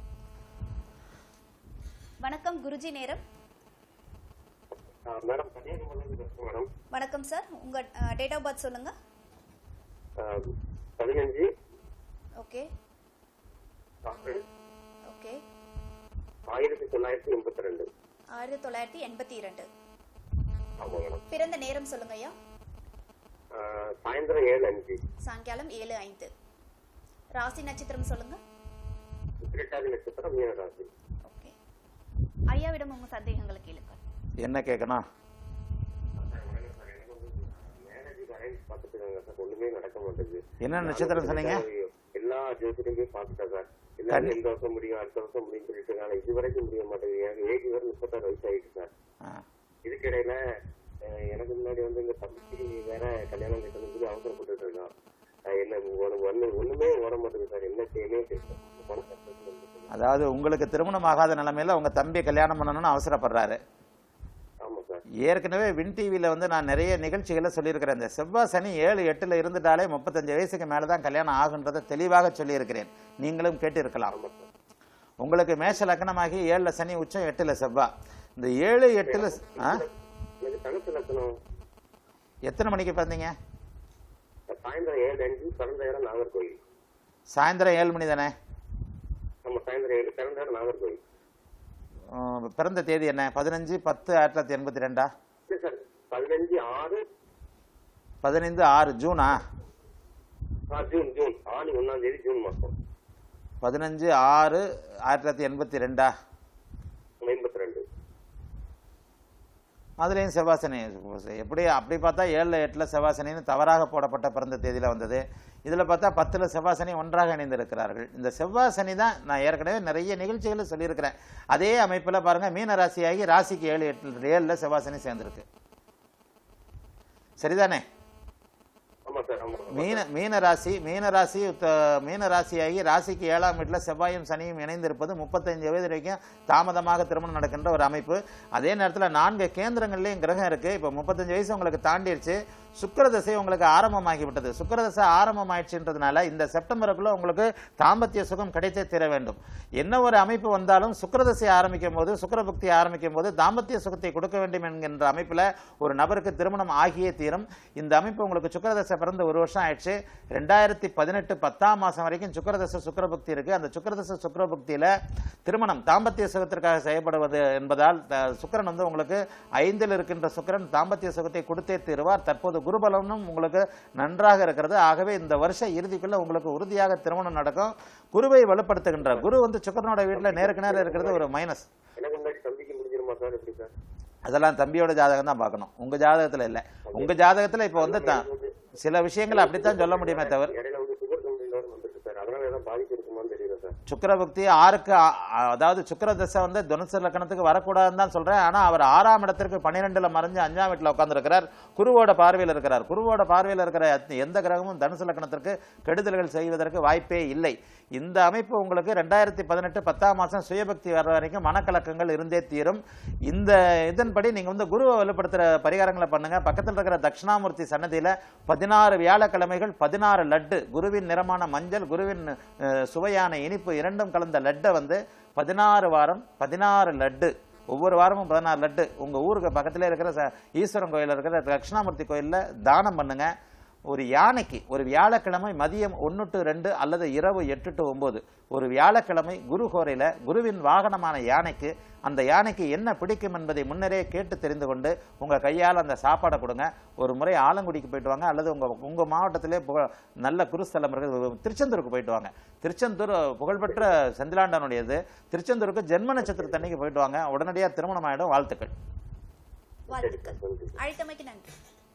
வணக்கம் குருஜி நேரம் ஆ, மேடம் கன்னியாகுமரியிலிருந்து பேசுறேன் மேடம் வணக்கம் சார் உங்க டேட் ஆஃப் பர்த் சொல்லுங்க ஆ, பதினஞ்சு ஓகே ஆறு, ஓகே ஆயிரத்தி தொள்ளாயிரத்தி எண்பத்தி ரெண்டு ஆயிரத்தி தொள்ளாயிரத்தி எண்பத்தி இரண்டு ஆமா மேடம் பிறந்த நேரம் சொல்லுங்க ஐயா ஆ, சாயந்தரம் ஏழு அஞ்சு சாயங்காலம் ஏழு ஐந்து ராசி நட்சத்திரம் சொல்லுங்க திருட்டாதி நட்சத்திரம் மீன ராசி ஓகே ஐயாவிடம் உங்க சந்தேகங்களை கேளுங்க என்ன கேட்கணும் மேரேஜுக்கு அரேஞ்ச் பார்த்துட்டு இருக்காங்க சார் ஒண்ணுமே நடக்க மாட்டேங்குது என்ன நட்சத்திரம் சொன்னீங்க எல்லா ஜோசியரையுமே பார்த்துட்டேன் சார் எல்லாரும் இந்த வருஷம் முடியும் அடுத்த வருஷம் முடியும் சொல்லிட்டு இருக்காங்க இது வரைக்கும் முடிய மாட்டேங்குது எனக்கு ஏஜ் வரை முப்பத்தாறு வயசு ஆயிடுச்சு சார் ஆ. இதுக்கிடையில அஹ், எனக்கு முன்னாடி வந்து இந்த தம்பிக்கு வேற கல்யாணம் கட்டணும் சொல்லி அவசரப்பட்டுட்டு இருக்கான் அஹ், என்ன உனக்கு ஒண்ணு ஒண்ணுமே ஓட மாட்டேங்குது சார் என்ன செய்யணும் தெரியல மன கஷ்டத்துல இருந்துட்டு. அதாவது உங்களுக்கு திருமணம் ஆகாத நிலைமையில உங்க தம்பி கல்யாணம் பண்ணணும்னு அவசரப்படுறாரு ஆமா சார் ஏற்கனவே வின் டிவியில் வந்து நான் நிறைய நிகழ்ச்சிகளை சொல்லியிருக்கிறேன் இந்த செவ்வாய் சனி ஏழு எட்டில் இருந்துட்டாலே முப்பத்தஞ்சு வயசுக்கு மேலே தான் கல்யாணம் ஆகுன்றதை தெளிவாக சொல்லியிருக்கிறேன் நீங்களும் கேட்டிருக்கலாம் ஆமா சார் உங்களுக்கு மேஷ லக்னமாகி ஏழில் சனி உச்சம் எட்டில் செவ்வாய் இந்த ஏழு எட்டில் ஆ எனக்கு தனுசு லட்சணம் எத்தனை மணிக்கு பிறந்தீங்க சாயந்தரம் ஏழு அஞ்சு பிறந்தாயிரம் நாகர்கோயில் சாயந்தரம் ஏழு மணி தானே நம்ம சாயந்தரம் ஏழு பிறந்தாயிரம் நாகர்கோயில் உம், பிறந்த தேதி என்ன பதினஞ்சு பத்து ஆயிரத்தி தொள்ளாயிரத்தி எண்பத்தி ரெண்டா இல்லை சார் பதினஞ்சு ஆறு பதினைந்து ஆறு ஜூனா ஆ, ஜூன் ஜூன் ஆணி ஒன்னாம் தேதி ஜூன் மாசம் பதினஞ்சு ஆறு ஆயிரத்தி தொள்ளாயிரத்தி எண்பத்தி ரெண்டா எண்பத்தி ரெண்டு அதுலேயும் செவ்வாசனி எப்படி அப்படி பார்த்தா ஏழில் எட்டில் செவ்வாசனின்னு தவறாக போடப்பட்ட பிறந்த தேதியில் வந்தது இதில் பார்த்தா பத்தில் செவ்வாசனி ஒன்றாக இணைந்திருக்கிறார்கள் இந்த செவ்வாசனி தான் நான் ஏற்கனவே நிறைய நிகழ்ச்சிகளை சொல்லியிருக்கிறேன் அதே அமைப்பில் பாருங்கள் மீன ராசியாகி ராசிக்கு ஏழு எட்டு ஏழில் செவ்வாசனி சேர்ந்துருக்கு சரிதானே ஆமா சார் ஆமா மீன மீன ராசி மீன ராசி உத்த- மீன ராசியாகி ராசிக்கு ஏழாம் வீட்டில் செவ்வாயும் சனியும் இணைந்திருப்பது முப்பத்தஞ்சு வயது வரைக்கும் தாமதமாக திருமணம் நடக்கின்ற ஒரு அமைப்பு அதே நேரத்தில் நான்கு கேந்திரங்கள்லேயும் கிரகம் இருக்கு இப்போ முப்பத்தஞ்சு வயசு உங்களுக்கு தாண்டிடுச்சு சுக்கிர தசை உங்களுக்கு ஆரம்பமாகி விட்டது சுக்கிர தசை ஆரம்பமாயிடுச்சுன்றதுனால இந்த செப்டம்பருக்குள்ள உங்களுக்கு தாம்பத்திய சுகம் கிடைத்தே தீர வேண்டும் என்ன ஒரு அமைப்பு வந்தாலும் சுக்கிர தசை ஆரம்பிக்கும் போது சுக்கிர புக்தி ஆரம்பிக்கும் போது தாம்பத்திய சுகத்தை கொடுக்க வேண்டும் என்கின்ற அமைப்பில் ஒரு நபருக்கு திருமணம் ஆகியே தீரும் இந்த அமைப்பு உங்களுக்கு சுக்கிரதசை பிறந்து ஒரு வருஷம் ஆயிடுச்சு ரெண்டாயிரத்தி பதினெட்டு பத்தாம் மாசம் வரைக்கும் சுக்கிரதசை சுக்கிரபக்தி இருக்கு அந்த சுக்கிரதசை சுக்கிரபக்தியில திருமணம் தாம்பத்திய சுகத்திற்காக செய்யப்படுவது என்பதால் த- சுக்கிரன் வந்து உங்களுக்கு ஐந்தில் இருக்கின்ற சுக்கிரன் தாம்பத்திய சுகத்தை கொடுத்தே தீருவார் தற்போது குருபலனும் உங்களுக்கு நன்றாக இருக்கிறது ஆகவே இந்த வருஷ இறுதிக்குள்ள உங்களுக்கு உறுதியாக திருமணம் நடக்கும் குருவை வலுப்படுத்துகின்ற குரு வந்து சுக்கிரனோட வீட்டுல நேருக்கு நேரம் இருக்கிறது ஒரு மைனஸ் எனக்கு முன்னாடி தம்பிக்கு முடிஞ்சிருமா சார் எப்படி சார் அதெல்லாம் தம்பியோட ஜாதகம் தான் பார்க்கணும் உங்க ஜாதகத்துல இல்ல உங்க ஜாதகத்துல இப்போ வந்து த- சில விஷயங்கள் அப்படித்தான் சொல்ல முடியுமே தவிர இடையில வந்து சுகர் கம்பெனியோட வந்துருக்கு சார் அதனால ஏதாவது பாதிப்பு இருக்குமான்னு தெரியல சார் சுக்கிரபக்தி ஆறுக்கு ஆ- ஆ- அதாவது சுக்கிர தசை வந்து தனுசு லக்கணத்துக்கு வரக்கூடாதுன்னு தான் சொல்றேன் ஆனா அவர் ஆறாம் இடத்திற்கு பன்னிரெண்டுல மறைஞ்சு அஞ்சாம் வீட்டுல உட்கார்ந்திருக்கிறார் குருவோட பார்வையில் இருக்கிறார் குருவோட பார்வையில் இருக்கிற அத்- எந்த கிரகமும் தனுசு லக்கணத்திற்கு கெடுதல்கள் செய்வதற்கு வாய்ப்பே இல்லை இந்த அமைப்பு உங்களுக்கு ரெண்டாயிரத்தி பதினெட்டு பத்தாம் மாசம் சுயபக்தி வர்ற வரைக்கும் மனக்கலக்கங்கள் இருந்தே தீரும் இந்த இதன்படி நீங்க வந்து குருவை வலுப்படுத்துற பரிகாரங்களை பண்ணுங்க பக்கத்தில் இருக்கிற தட்சிணாமூர்த்தி சன்னதியில பதினாறு வியாழக்கிழமைகள் பதினாறு லட்டு குருவின் நிறமான மஞ்சள் குருவின் அஹ், சுவையான இனிப்பு இரண்டும் கலந்த லட்டை வந்து பதினாறு வாரம் பதினாறு லட்டு ஒவ்வொரு வாரமும் பதினாறு லட்டு உங்க ஊருக்கு பக்கத்துல இருக்கிற ச- ஈஸ்வரன் கோயில்ல இருக்கிற தட்சிணாமூர்த்தி கோயில்ல தானம் பண்ணுங்க ஒரு யானைக்கு ஒரு வியாழக்கிழமை மதியம் ஒன்று டு ரெண்டு அல்லது இரவு எட்டு டு ஒன்பது ஒரு வியாழக்கிழமை குரு ஹோரையில குருவின் வாகனமான யானைக்கு அந்த யானைக்கு என்ன பிடிக்கும் என்பதை முன்னரே கேட்டு தெரிந்து கொண்டு உங்க கையால் அந்த சாப்பாடை கொடுங்க ஒரு முறை ஆலங்குடிக்கு போயிட்டு வாங்க அல்லது உங்க உங்க மாவட்டத்திலே புக நல்ல குருஸ்தலம் இருக்குது திருச்செந்தூருக்கு போயிட்டு வாங்க திருச்செந்தூர் புகழ்பெற்ற செந்திலாண்டனுடையது திருச்செந்தூருக்கு ஜென்ம நட்சத்திரத்தன்னைக்கு போயிட்டு வாங்க உடனடியாக திருமணம் ஆயிடும் வாழ்த்துக்கள் வாழ்த்துக்கள் அழைத்தமைக்கு நன்றி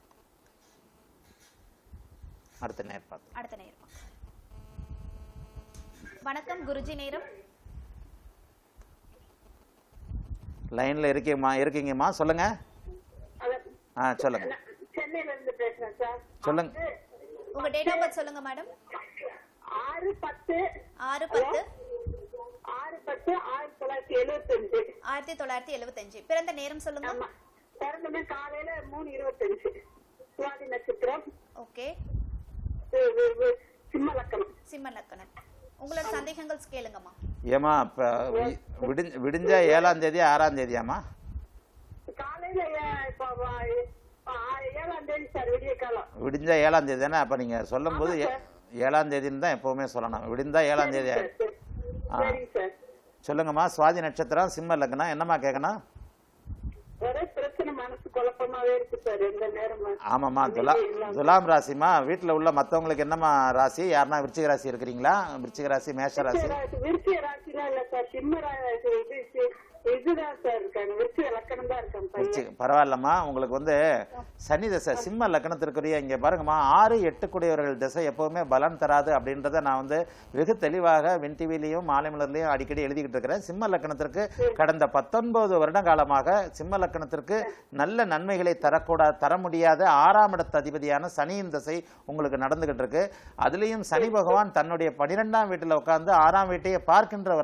அடுத்த நேர் பார்த்து அடுத்த நேரம் வணக்கம் குருஜி நேரம் லைன்ல இருக்கீங்கம்மா இருக்கீங்கம்மா சொல்லுங்க ஆ சொல்லுங்க சென்னையில இருந்து பேசுறேன் சார் சொல்லுங்க உங்க டேட் ஆஃப் பர்த் சொல்லுங்க மேடம் ஆறு பத்து ஆறு பத்து ஆறு பத்து ஆயிரத்தி தொள்ளாயிரத்தி எழுவத்தஞ்சு ஆயிரத்தி தொள்ளாயிரத்தி எழுபத்தஞ்சு பிறந்த நேரம் சொல்லுங்க ஆமா பிறந்தமே காலையில மூணு இருபத்தஞ்சு சுவாதி நட்சத்திரம் ஓகே வி- வி- வி- சிம்ம லக்கணம் சிம்ம லக்கணம் உங்களோட சந்தேகங்கள் கேளுங்கம்மா ஏமா இப்போ விடிஞ்ச விடிஞ்ச ஏழாம் தேதி ஆறாம் தேதியாம்மா காலையில ஏ- இப்ப வ- ஆ- ஏழாம் தேதி சார் விடிய காலம் விடிஞ்சா ஏழாம் தேதி தானே அப்போ நீங்கள் சொல்லும்போது ஏ- ஏழாம் தேதின்னு தான் எப்போவுமே சொல்லணும் விடிந்தா ஏழாம் தேதி சரி, சரி. ஆ. சரிங்க சார் சொல்லுங்கம்மா சுவாதி நட்சத்திரம் சிம்ம லக்னம் என்னம்மா கேட்கணும் ஒரே பிரச்சனை மனசு குழப்பமாவே இருக்கு சார் எந்த நேரமும் ஆமாம்மா துலா துலாம் ராசிம்மா வீட்டில் உள்ள மற்றவங்களுக்கு என்னம்மா ராசி யாருன்னா விருச்சிக ராசி இருக்கிறீங்களா விருச்சிக ராசி மேஷ ராசி விருச்சிக ராசிலாம் இல்ல சார் சிம்ம ராசி இது இது- இதுதான் சார் இருக்காங்க விருச்சிக லக்கணம் தான் இருக்காங்க பையன் விருச்சிக பரவாயில்லம்மா உங்களுக்கு வந்து சனி தசை சிம்ம லக்னத்திற்குரிய இங்கே பாருங்கம்மா ஆறு எட்டு கூடியவர்கள் திசை எப்போவுமே பலன் தராது அப்படின்றத நான் வந்து வெகு தெளிவாக வின் டிவிலையும் மாலைமலர்லையும் அடிக்கடி எழுதிக்கிட்டு இருக்கிறேன் சிம்ம லக்னத்திற்கு கடந்த பத்தொன்பது வருட காலமாக சிம்ம லக்னத்திற்கு நல்ல நன்மைகளை தரக்கூடாது தர முடியாத ஆறாம் இடத்து அதிபதியான சனியின் திசை உங்களுக்கு நடந்துகிட்டு இருக்கு அதுலேயும் சனி பகவான் தன்னுடைய பனிரெண்டாம் வீட்டில் உட்கார்ந்து ஆறாம் வீட்டையே பார்க்கின்ற ஒரு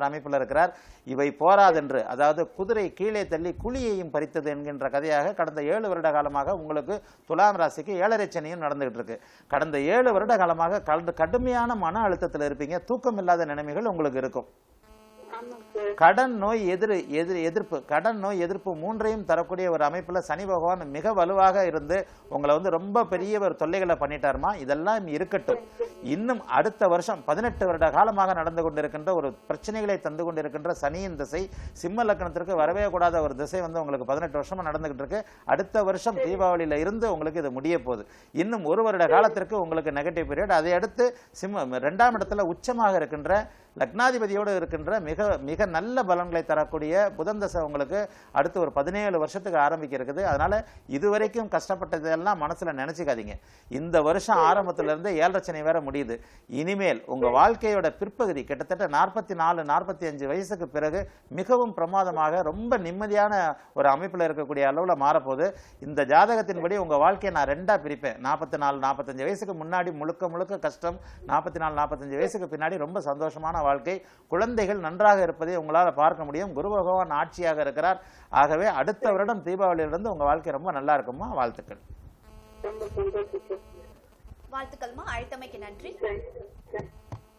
அமைப்பில் இருக்கிறார் இவை போராதென்று அதாவது குதிரை கீழே தள்ளி குழியையும் பறித்தது என்கின்ற கதையாக கடந்த ஏழு வருட காலமாக உங்களுக்கு துலாம் ராசிக்கு ஏழரை சனியும் நடந்துகிட்டு இருக்கு கடந்த ஏழு வருட காலமாக கடு- கடுமையான மன அழுத்தத்தில் இருப்பீங்க தூக்கம் இல்லாத நிலைமைகள் உங்களுக்கு இருக்கும் ஆமாம் சார் கடன் நோய் எதிர் எதிர் எதிர்ப்பு கடன் நோய் எதிர்ப்பு மூன்றையும் தரக்கூடிய ஒரு அமைப்புல சனி பகவான் மிக வலுவாக இருந்து உங்களை வந்து ரொம்ப பெரிய ஒரு தொல்லைகளை பண்ணிட்டாருமா இதெல்லாம் இருக்கட்டும் இன்னும் அடுத்த வருஷம் பதினெட்டு வருட காலமாக நடந்து கொண்டிருக்கின்ற ஒரு பிரச்சனைகளை தந்து கொண்டிருக்கின்ற சனியின் திசை சிம்ம லக்னத்திற்கு வரவே கூடாத ஒரு திசை வந்து உங்களுக்கு பதினெட்டு வருஷமா நடந்துகிட்டு இருக்கு அடுத்த வருஷம் தீபாவளியில இருந்து உங்களுக்கு இது முடிய போகுது இன்னும் ஒரு வருட காலத்திற்கு உங்களுக்கு நெகட்டிவ் பீரியட் அதை அடுத்து சிம்ம ரெண்டாம் இடத்துல உச்சமாக இருக்கின்ற லக்னாதிபதியோடு இருக்கின்ற மிக மிக நல்ல பலன்களை தரக்கூடிய புதன் தசை உங்களுக்கு அடுத்து ஒரு பதினேழு வருஷத்துக்கு ஆரம்பிக்க இருக்குது அதனால இதுவரைக்கும் கஷ்டப்பட்டதெல்லாம் மனசுல நினைச்சுக்காதீங்க இந்த வருஷம் ஆரம்பத்துல இருந்து ஏழரை சனி வேற முடியுது இனிமேல் உங்க வாழ்க்கையோட பிற்பகுதி கிட்டத்தட்ட நாற்பத்தி நாலு நாற்பத்தி அஞ்சு வயசுக்கு பிறகு மிகவும் பிரமாதமாக ரொம்ப நிம்மதியான ஒரு அமைப்புல இருக்கக்கூடிய அளவுல மாறப்போகுது இந்த ஜாதகத்தின்படி உங்க வாழ்க்கையை நான் ரெண்டா பிரிப்பேன் நாற்பத்தி நாலு நாற்பத்தஞ்சு வயசுக்கு முன்னாடி முழுக்க முழுக்க கஷ்டம் நாற்பத்தி நாலு நாற்பத்தஞ்சு வயசுக்கு பின்னாடி ரொம்ப சந்தோஷமான வாழ்க்கை குழந்தைகள் நன்றாக இருப்பதை உங்களால பார்க்க முடியும் குரு பகவான் ஆட்சியாக இருக்கிறார் ஆகவே அடுத்த வருடம் தீபாவளியிலிருந்து உங்க வாழ்க்கை ரொம்ப நல்லா இருக்குமா வாழ்த்துக்கள் ரொம்ப சந்தோஷம் சார் வாழ்த்துக்கள்மா அழைத்தமைக்கு நன்றி சரி சரி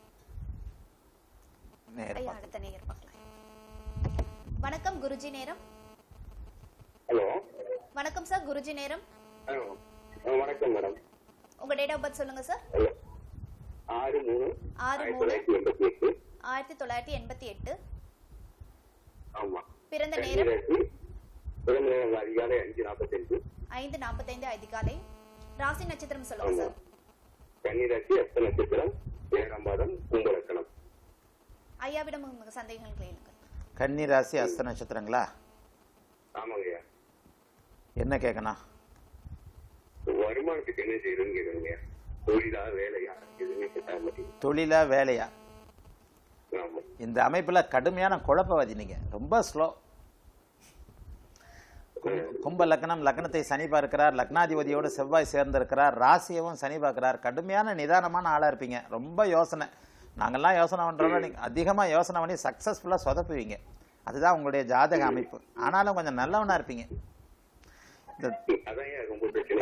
நேர் ஐயா அடுத்த நேயர் பார்க்கலாம் வணக்கம் குருஜி நேரம் ஹலோ வணக்கம் சார் குருஜி நேரம் வணக்கம் மேடம் உங்க டேட் ஆஃப் பர்த் சொல்லுங்க சார் ஹலோ ஆறு மூணு ஆறு ஆயிரத்தி மூணு தொள்ளாயிரத்தி எண்பத்தி எட்டு ஆயிரத்தி தொள்ளாயிரத்தி எண்பத்தி எட்டு ஆமா பிறந்த நேரம் கன்னிராசி பிறந்த நேரம் அதிகாலை அஞ்சு நாற்பத்தஞ்சு ஐந்து நாற்பத்தைந்து அதிகாலை ராசி நட்சத்திரம் சொல்லுங்க ஆமா சார் கன்னிராசி அஸ்த நட்சத்திரம் ஏழாம் மாதம் கும்பலக்கணம் ஐயாவிடம் உங்க சந்தேகங்கள் கேளுங்க கன்னி ராசி அஸ்த நட்சத்திரங்களா ஆமாங்கய்யா என்ன கேட்கணும் வருமானத்துக்கு என்ன செய்யறதுன்னு கேக்குறீங்க தொழிலா வேலையா எதுவுமே செட் ஆக மாட்டேங்குது தொழிலா வேலையா ஆமா இந்த அமைப்புல கடுமையான குழப்பவாதி நீங்க ரொம்ப ஸ்லோ கும்ப லக்னம் லக்னத்தை சனி பார்க்கிறார் லக்னாதிபதியோடு செவ்வாய் சேர்ந்திருக்கிறார் ராசியவும் சனி பார்க்கிறார் கடுமையான நிதானமான ஆளா இருப்பீங்க ரொம்ப யோசனை நாங்கெல்லாம் யோசனை பண்றோம்னா நீங்க அதிகமா யோசனை பண்ணி சக்சஸ்ஃபுல்லா சொதப்புவீங்க அதுதான் உங்களுடைய ஜாதக அமைப்பு ஆனாலும் கொஞ்சம் நல்லவனா இருப்பீங்க இந்த அதான் ஏன் ரொம்ப பிரச்சனை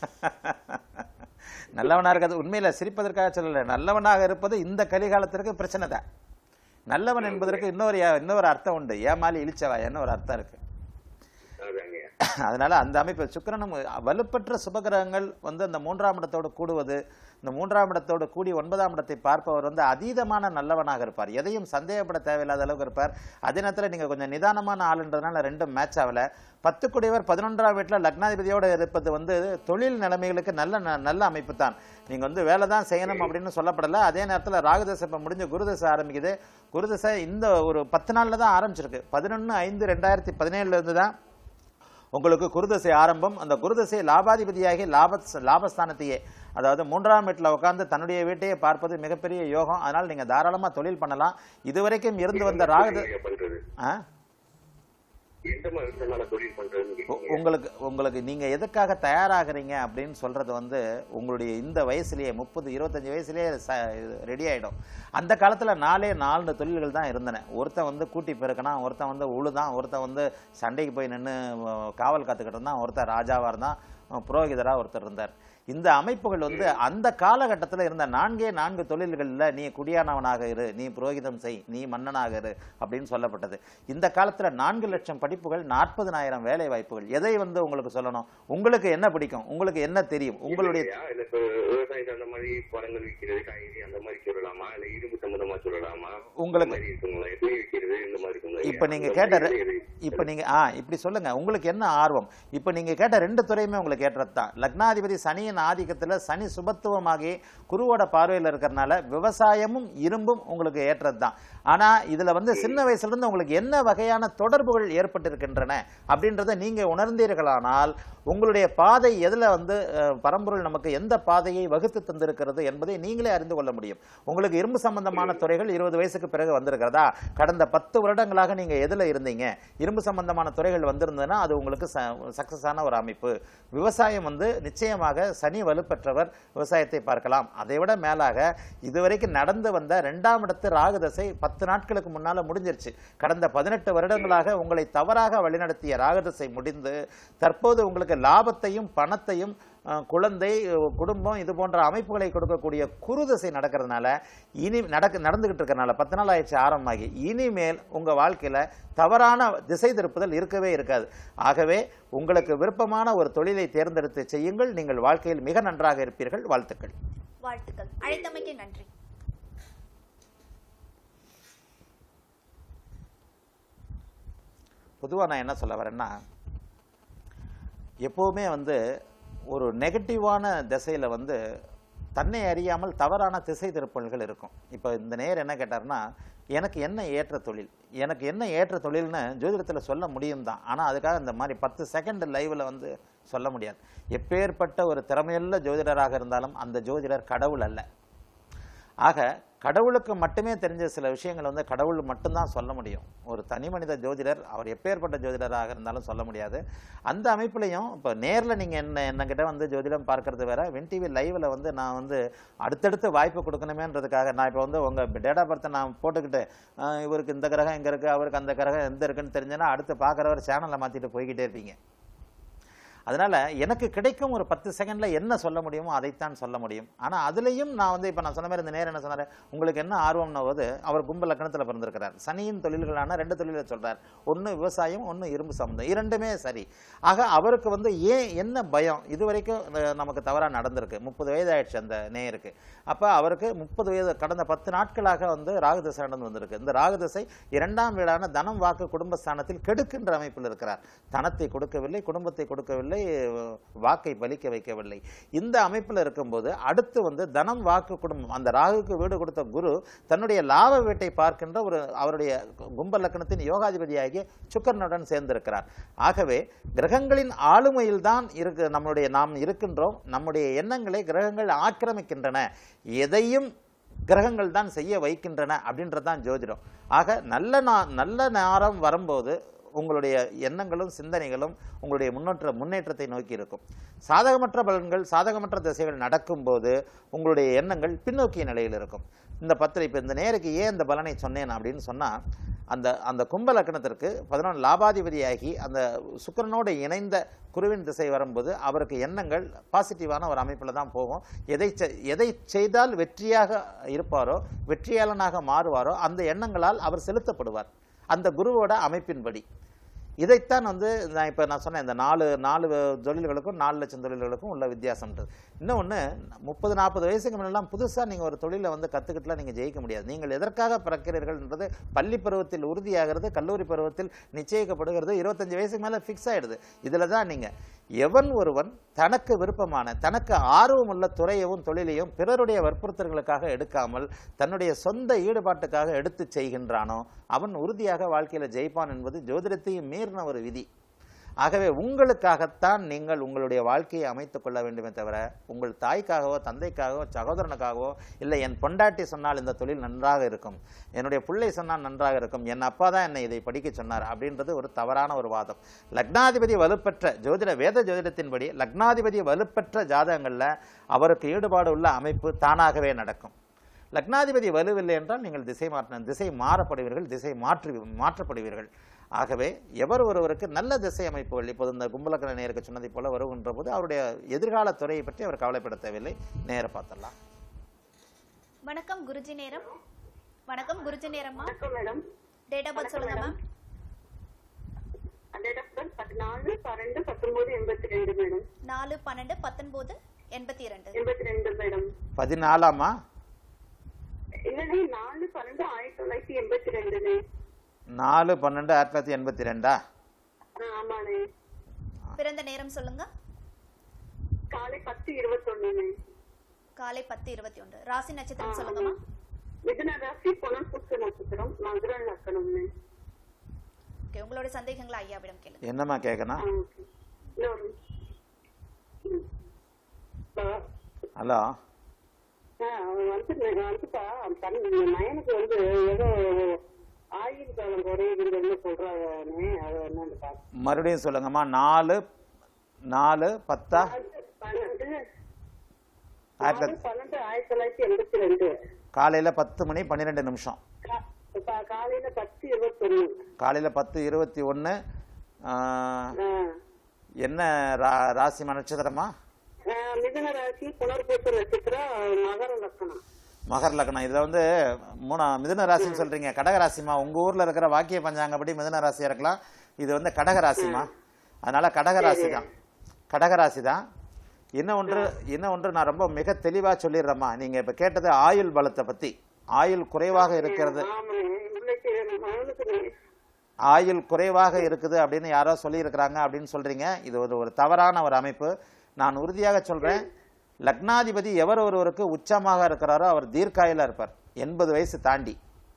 நல்லவனா இருக்கிறது உண்மையில சிரிப்பதற்காக சொல்லல நல்லவனாக இருப்பது இந்த கலிகாலத்திற்கு பிரச்சனை தான் நல்லவன் என்பதற்கு இன்னொரு இன்னொரு அர்த்தம் உண்டு ஏமாலி இழிச்சவாயன்னு ஒரு அர்த்தம் இருக்கு அதாங்கய்யா அதனால அந்த அமைப்பு சுக்கிரனும் வலுப்பற்ற சுபகிரகங்கள் வந்து அந்த மூன்றாம் இடத்தோடு கூடுவது இந்த மூன்றாம் இடத்தோடு கூடி ஒன்பதாம் இடத்தை பார்ப்பவர் வந்து அதீதமான நல்லவனாக இருப்பார் எதையும் சந்தேகப்பட தேவையில்லாத அளவுக்கு இருப்பார் அதே நேரத்தில் நீங்க கொஞ்சம் நிதானமான ஆளுன்றதுனால ரெண்டும் மேட்ச் ஆகல பத்து குடியவர் பதினொன்றாம் வீட்டில் லக்னாதிபதியோடு இருப்பது வந்து தொழில் நிலைமைகளுக்கு நல்ல ந- நல்ல அமைப்பு தான் நீங்க வந்து வேலை தான் செய்யணும் அப்படின்னு சொல்லப்படல அதே நேரத்தில் ராகுதசை இப்போ முடிஞ்ச குருதசை ஆரம்பிக்குது குருதசை இந்த ஒரு பத்து நாள்ல தான் ஆரம்பிச்சிருக்கு பதினொன்று ஐந்து ரெண்டாயிரத்தி பதினேழுல இருந்து தான் உங்களுக்கு குருதசை ஆரம்பம் அந்த குருதசை லாபாதிபதியாகி லாப லாபஸ்தானத்தையே அதாவது மூன்றாம் வீட்டில் உட்கார்ந்து தன்னுடைய வீட்டையே பார்ப்பது மிகப்பெரிய யோகம் அதனால் நீங்க தாராளமா தொழில் பண்ணலாம் இதுவரைக்கும் இருந்து வந்த ராகுத என்னய்யா பண்றது ஆ? எந்த மாதிரி விஷயம்னால தொழில் பண்றதுன்னு உ- கேக்குறீங்க உங்களுக்கு உங்களுக்கு நீங்க எதுக்காக தயாராகிறீங்க அப்படின்னு சொல்றது வந்து உங்களுடைய இந்த வயசுலயே முப்பது இருபத்தஞ்சு வயசுலயே ரெடி ஆயிடும் அந்த காலத்துல நாலே நாலு தொழில்கள் தான் இருந்தன ஒருத்தன் வந்து கூட்டி பெருக்கணும் ஒருத்தன் வந்து உழுதான் ஒருத்தன் வந்து சண்டைக்கு போய் நின்று காவல் காத்துக்கிட்டு இருந்தான் ஒருத்தன் ராஜாவா இருந்தான் அஹ் புரோகிதரா ஒருத்தர் இருந்தார் இந்த அமைப்புகள் வந்து அந்த காலகட்டத்தில் இருந்த நான்கே நான்கு தொழில்களில் நீ குடியானவனாக இரு நீ புரோகிதம் செய் நீ மன்னனாக இரு அப்படின்னு சொல்லப்பட்டது இந்த காலத்துல நான்கு லட்சம் படிப்புகள் நாற்பதனாயிரம் வேலை வாய்ப்புகள் எதை வந்து உங்களுக்கு சொல்லணும் உங்களுக்கு என்ன பிடிக்கும் உங்களுக்கு என்ன தெரியும் உங்களுடைய இல்லையா? இல்ல இப்ப விவசாயத்தை அந்த மாதிரி பழங்கள் விற்கிறது காய்கறி அந்த மாதிரி சொல்லலாமா இல்ல இரும்பு சம்பந்தமா சொல்லலாமா உங்களுக்கு- இந்த மாதிரி இருக்குங்களா துணி விற்கிறது இந்த மாதிரி இருக்குங்களா இப்ப நீங்க அந்த கேட்ட மாதிரி ரெ- எது- இப்ப நீங்க ஆ இப்படி சொல்லுங்க உங்களுக்கு என்ன ஆர்வம் இப்ப நீங்க கேட்ட ரெண்டு துறையுமே உங்களுக்கு ஏற்றது தான் லக்னாதிபதி சனியின் ஆதிக்கத்துல சனி சுபத்துவமாகி குருவோட பார்வையில இருக்கிறனால விவசாயமும் இரும்பும் உங்களுக்கு ஏற்றது தான் ஆனா இதுல வந்து சின்ன வயசுல இருந்து உங்களுக்கு என்ன வகையான தொடர்புகள் ஏற்பட்டிருக்கின்றன அப்படின்றத நீங்க உணர்ந்தீர்களானால் உங்களுடைய பாதை எதுல வந்து அஹ், பரம்பொருள் நமக்கு எந்த பாதையை வகுத்து தந்திருக்கிறது என்பதை நீங்களே அறிந்து கொள்ள முடியும் உங்களுக்கு இரும்பு சம்பந்தமான துறைகள் இருபது வயசுக்கு பிறகு வந்திருக்கிறதா கடந்த பத்து வருடங்களாக நீங்க எதுல இருந்தீங்க இரும்பு சம்பந்தமான துறைகள் வந்திருந்ததுன்னா அது உங்களுக்கு சக்சஸான ஒரு அமைப்பு விவசாயம் வந்து நிச்சயமாக சனி வலுப்பெற்றவர் விவசாயத்தை பார்க்கலாம் அதை விட மேலாக இதுவரைக்கும் நடந்து வந்த ரெண்டாம் இடத்து ராகு தசை பத்து நாட்களுக்கு முன்னால முடிஞ்சிருச்சு கடந்த பதினெட்டு வருடங்களாக உங்களை தவறாக வழிநடத்திய ராகு தசை முடிந்து தற்போது உங்களுக்கு லாபத்தையும் பணத்தையும் அஹ், குழந்தை அஹ், குடும்பம் இது போன்ற அமைப்புகளை கொடுக்கக்கூடிய குருதசை நடக்கிறதுனால இனி நடக்க நடந்துகிட்டு இருக்கறனால பத்து நாள் ஆயிடுச்சு ஆரம்பமாகி இனிமேல் உங்க வாழ்க்கையில தவறான திசை திருப்புதல் இருக்கவே இருக்காது ஆகவே உங்களுக்கு விருப்பமான ஒரு தொழிலை தேர்ந்தெடுத்து செய்யுங்கள் நீங்கள் வாழ்க்கையில் மிக நன்றாக இருப்பீர்கள் வாழ்த்துக்கள் வாழ்த்துக்கள் அழைத்தமைக்கு நன்றி பொதுவாக நான் என்ன சொல்ல வரேன்னா எப்போவுமே வந்து ஒரு நெகட்டிவான திசையில் வந்து தன்னை அறியாமல் தவறான திசை திருப்பல்கள் இருக்கும் இப்போ இந்த நேர் என்ன கேட்டார்னா எனக்கு என்ன ஏற்ற தொழில் எனக்கு என்ன ஏற்ற தொழில்னு ஜோதிடத்தில் சொல்ல முடியும் தான் ஆனால் அதுக்காக இந்த மாதிரி பத்து செகண்ட் லைவில் வந்து சொல்ல முடியாது எப்பேற்பட்ட ஒரு திறமையுள்ள ஜோதிடராக இருந்தாலும் அந்த ஜோதிடர் கடவுள் அல்ல ஆக கடவுளுக்கு மட்டுமே தெரிஞ்ச சில விஷயங்கள் வந்து கடவுள் மட்டும்தான் சொல்ல முடியும் ஒரு தனி மனித ஜோதிடர் அவர் எப்பேற்பட்ட ஜோதிடராக இருந்தாலும் சொல்ல முடியாது அந்த அமைப்புலையும் இப்போ நேரில் நீங்கள் என்ன என்னகிட்ட வந்து ஜோதிடம் பார்க்கறது வேற வென் டிவி லைவில் வந்து நான் வந்து அடுத்தடுத்து வாய்ப்பு கொடுக்கணுமேன்றதுக்காக நான் இப்போ வந்து உங்கள் டேட் ஆஃப் பர்த்தை நான் போட்டுக்கிட்டு ஆஹ், இவருக்கு இந்த கிரகம் எங்கே இருக்குது அவருக்கு அந்த கிரகம் எந்த இருக்குன்னு தெரிஞ்சேன்னா அடுத்து பார்க்குறவர் சேனலை மாற்றிட்டு போய்கிட்டே இருப்பீங்க அதனால எனக்கு கிடைக்கும் ஒரு பத்து செகண்ட்ல என்ன சொல்ல முடியுமோ அதைத்தான் சொல்ல முடியும் ஆனா அதுலயும் நான் வந்து இப்ப நான் சொன்ன மாதிரி இந்த நேரம் என்ன சொன்னாரு உங்களுக்கு என்ன ஆர்வம்னா போது அவர் கும்ப லக்கணத்துல பிறந்திருக்கிறார் சனியின் தொழில்களான ரெண்டு தொழிலை சொல்றார் ஒன்னு விவசாயம் ஒன்னு இரும்பு சம்பந்தம் இரண்டுமே சரி ஆக அவருக்கு வந்து ஏன் என்ன பயம் இது வரைக்கும் அஹ், நமக்கு தவறா நடந்திருக்கு முப்பது வயது ஆயிடுச்சு அந்த நேருக்கு அப்ப அவருக்கு முப்பது வயது கடந்த பத்து நாட்களாக வந்து ராகுதசை நடந்து வந்திருக்கு இந்த ராகுதசை இரண்டாம் வீடான தனம் வாக்கு குடும்பஸ்தானத்தில் கெடுக்கின்ற அமைப்பில் இருக்கிறார் தனத்தை கொடுக்கவில்லை குடும்பத்தை கொடுக்கவில்லை வாக்கை பலிக்க வைக்கவில்லை இந்த அமைப்பில் இருக்கும்போது அடுத்து வந்து தனம் வாக்கு குடும்பம் அந்த ராகுக்கு வீடு கொடுத்த குரு தன்னுடைய லாப வீட்டை பார்க்கின்ற ஒரு அவருடைய கும்ப லக்கணத்தின் யோகாதிபதியாகிய சுக்கரனுடன் சேர்ந்திருக்கிறார் ஆகவே கிரகங்களின் ஆளுமையில் தான் இருக்கு நம்மளுடைய நாம் இருக்கின்றோம் நம்முடைய எண்ணங்களை கிரகங்கள் ஆக்கிரமிக்கின்றன எதையும் கிரகங்கள் தான் செய்ய வைக்கின்றன அப்படின்றது தான் ஜோதிடம் ஆக நல்ல நா நல்ல நேரம் வரும்போது உங்களுடைய எண்ணங்களும் சிந்தனைகளும் உங்களுடைய முன்னேற்ற முன்னேற்றத்தை நோக்கி இருக்கும் சாதகமற்ற பலன்கள் சாதகமற்ற திசைகள் நடக்கும்போது உங்களுடைய எண்ணங்கள் பின்னோக்கிய நிலையில் இருக்கும் இந்த பத்திரை இப்போ இந்த நேருக்கு ஏன் இந்த பலனை சொன்னேன் அப்படின்னு சொன்னால் அந்த அந்த கும்ப லக்னத்திற்கு பதினொன்று லாபாதிபதியாகி அந்த சுக்கிரனோடு இணைந்த குருவின் திசை வரும்போது அவருக்கு எண்ணங்கள் பாசிட்டிவான ஒரு அமைப்பில் தான் போகும் எதை செ- எதை செய்தால் வெற்றியாக இருப்பாரோ வெற்றியாளனாக மாறுவாரோ அந்த எண்ணங்களால் அவர் செலுத்தப்படுவார் அந்த குருவோட அமைப்பின்படி இதைத்தான் வந்து நான் இப்போ நான் சொன்னேன் இந்த நாலு நாலு தொழில்களுக்கும் நாலு லட்சம் தொழில்களுக்கும் உள்ள வித்தியாசம்ன்றது இன்னொன்று முப்பது நாற்பது வயசுக்கு முன்னெல்லாம் புதுசாக நீங்கள் ஒரு தொழிலை வந்து கற்றுக்கிட்டுலாம் நீங்கள் ஜெயிக்க முடியாது நீங்கள் எதற்காக பிறக்கிறீர்கள்ன்றது பள்ளி பருவத்தில் உறுதியாகிறது கல்லூரி பருவத்தில் நிச்சயிக்கப்படுகிறது இருபத்தஞ்சு வயசுக்கு மேலே ஃபிக்ஸ் ஆயிடுது இதில் தான் நீங்கள் எவன் ஒருவன் தனக்கு விருப்பமான தனக்கு ஆர்வமுள்ள துறையவும் தொழிலையும் பிறருடைய வற்புறுத்தல்களுக்காக எடுக்காமல் தன்னுடைய சொந்த ஈடுபாட்டுக்காக எடுத்து செய்கின்றானோ அவன் உறுதியாக வாழ்க்கையில ஜெயிப்பான் என்பது ஜோதிடத்தையும் மீறின ஒரு விதி ஆகவே உங்களுக்காகத்தான் நீங்கள் உங்களுடைய வாழ்க்கையை அமைத்துக் கொள்ள வேண்டுமே தவிர உங்கள் தாய்க்காகவோ தந்தைக்காகவோ சகோதரனுக்காகவோ இல்லை என் பொண்டாட்டி சொன்னால் இந்த தொழில் நன்றாக இருக்கும் என்னுடைய பிள்ளை சொன்னால் நன்றாக இருக்கும் என் அப்பா தான் என்னை இதை படிக்க சொன்னார் அப்படின்றது ஒரு தவறான ஒரு வாதம் லக்னாதிபதி வலுப்பெற்ற ஜோதிட வேத ஜோதிடத்தின்படி லக்னாதிபதி வலுப்பெற்ற ஜாதகங்கள்ல அவருக்கு ஈடுபாடு உள்ள அமைப்பு தானாகவே நடக்கும் லக்னாதிபதி வலுவில்லை என்றால் நீங்கள் திசை மாற்ற திசை மாறப்படுவீர்கள் திசை மாற்றி மாற்றப்படுவீர்கள் ஆகவே எவர் ஒருவருக்கு நல்ல திசை அமைப்புகள் இப்போது இந்த கும்பலக்கண நேருக்கு சொன்னதை போல வருகின்ற போது அவருடைய எதிர்கால துறையை பற்றி அவர் கவலைப்பட தேவையில்லை நேர பார்த்துடலாம் வணக்கம் குருஜி நேரம் வணக்கம் குருஜி நேரம்மா வணக்கம் மேடம் டேட் ஆஃப் பர்த் சொல்லுங்க மேம் டேட் ஆஃப் பர்த் பதினாலு பன்னெண்டு பத்தொன்பது எண்பத்தி ரெண்டு மேடம் நாலு பன்னெண்டு பத்தொன்பது எண்பத்தி இரண்டு எண்பத்தி ரெண்டு மேடம் பதினாலாமா இல்லனே நாலு பன்னெண்டு ஆயிரத்தி தொள்ளாயிரத்தி எண்பத்தி ரெண்டுனே நாலு பன்னெண்டு ஆயிரத்தி தொள்ளாயிரத்தி எண்பத்தி ரெண்டா ஆ, ஆமாண்ணே பிறந்த நேரம் சொல்லுங்க காலை பத்து இருபத்தொன்னுண்ணே காலை பத்து இருபத்தி ஒன்று ராசி நட்சத்திரம் சொல்லுங்கம்மா மிதுன ராசி புனல் புத்து நட்சத்திரம் மதுர லக்கணம்னு ஓகே உங்களுடைய சந்தேகங்களை ஐயாவிடம் கேளுங்க என்னம்மா கேட்கணும் ஆ, ஓகே. இன்னொரு ம். ஹலோ ஹலோ ஆ, அவன் வந்து வந்துப்பா அவன் தன் மயனுக்கு வந்து ஏதோ ஆயுள் காலம் குறையுதுன்னு சொல்றாங்கண்ணே அது என்னன்னு பாத்து மறுபடியும் சொல்லுங்கம்மா நாலு நாலு பத்தா பன்னெண்டு ஆயிரத்தி நாலு பன்னெண்டு ஆயிரத்தி தொள்ளாயிரத்தி எண்பத்தி ரெண்டு காலையில் பத்து மணி பன்னிரெண்டு நிமிஷம் கா- கா- காலையில பத்து இருபத்தொன்னு காலையில் பத்து இருபத்தி ஒன்று என்ன ரா ராசிமா நட்சத்திரமா மிதன ராசி புனர்பூச நட்சத்திரம் மகர லக்கணம் மகர லக்னம் இதில் வந்து மூணா மிதுன ராசின்னு சொல்றீங்க கடக ராசிமா உங்க ஊர்ல இருக்கிற வாக்கிய பஞ்சாங்கப்படி மிதுன ராசியா இருக்கலாம் இது வந்து கடக ராசிமா அதனால கடக ராசி தான் கடக ராசி தான் இன்னும் ஒன்று இன்னும் ஒன்று நான் ரொம்ப மிக தெளிவா சொல்லிடுறேம்மா நீங்க இப்ப கேட்டது ஆயுள் பலத்தை பத்தி ஆயுள் குறைவாக இருக்கிறது ஆமா இன்னைக்கு மகனுக்கு ஆயுள் குறைவாக இருக்குது அப்படின்னு யாரோ சொல்லியிருக்கிறாங்க அப்படின்னு சொல்றீங்க இது ஒரு ஒரு தவறான ஒரு அமைப்பு நான் உறுதியாக சொல்றேன் லக்னாதிபதி எவர் ஒருவருக்கு உச்சமாக இருக்கிறாரோ அவர் தீர்க்காயில இருப்பார் எண்பது வயசு தாண்டி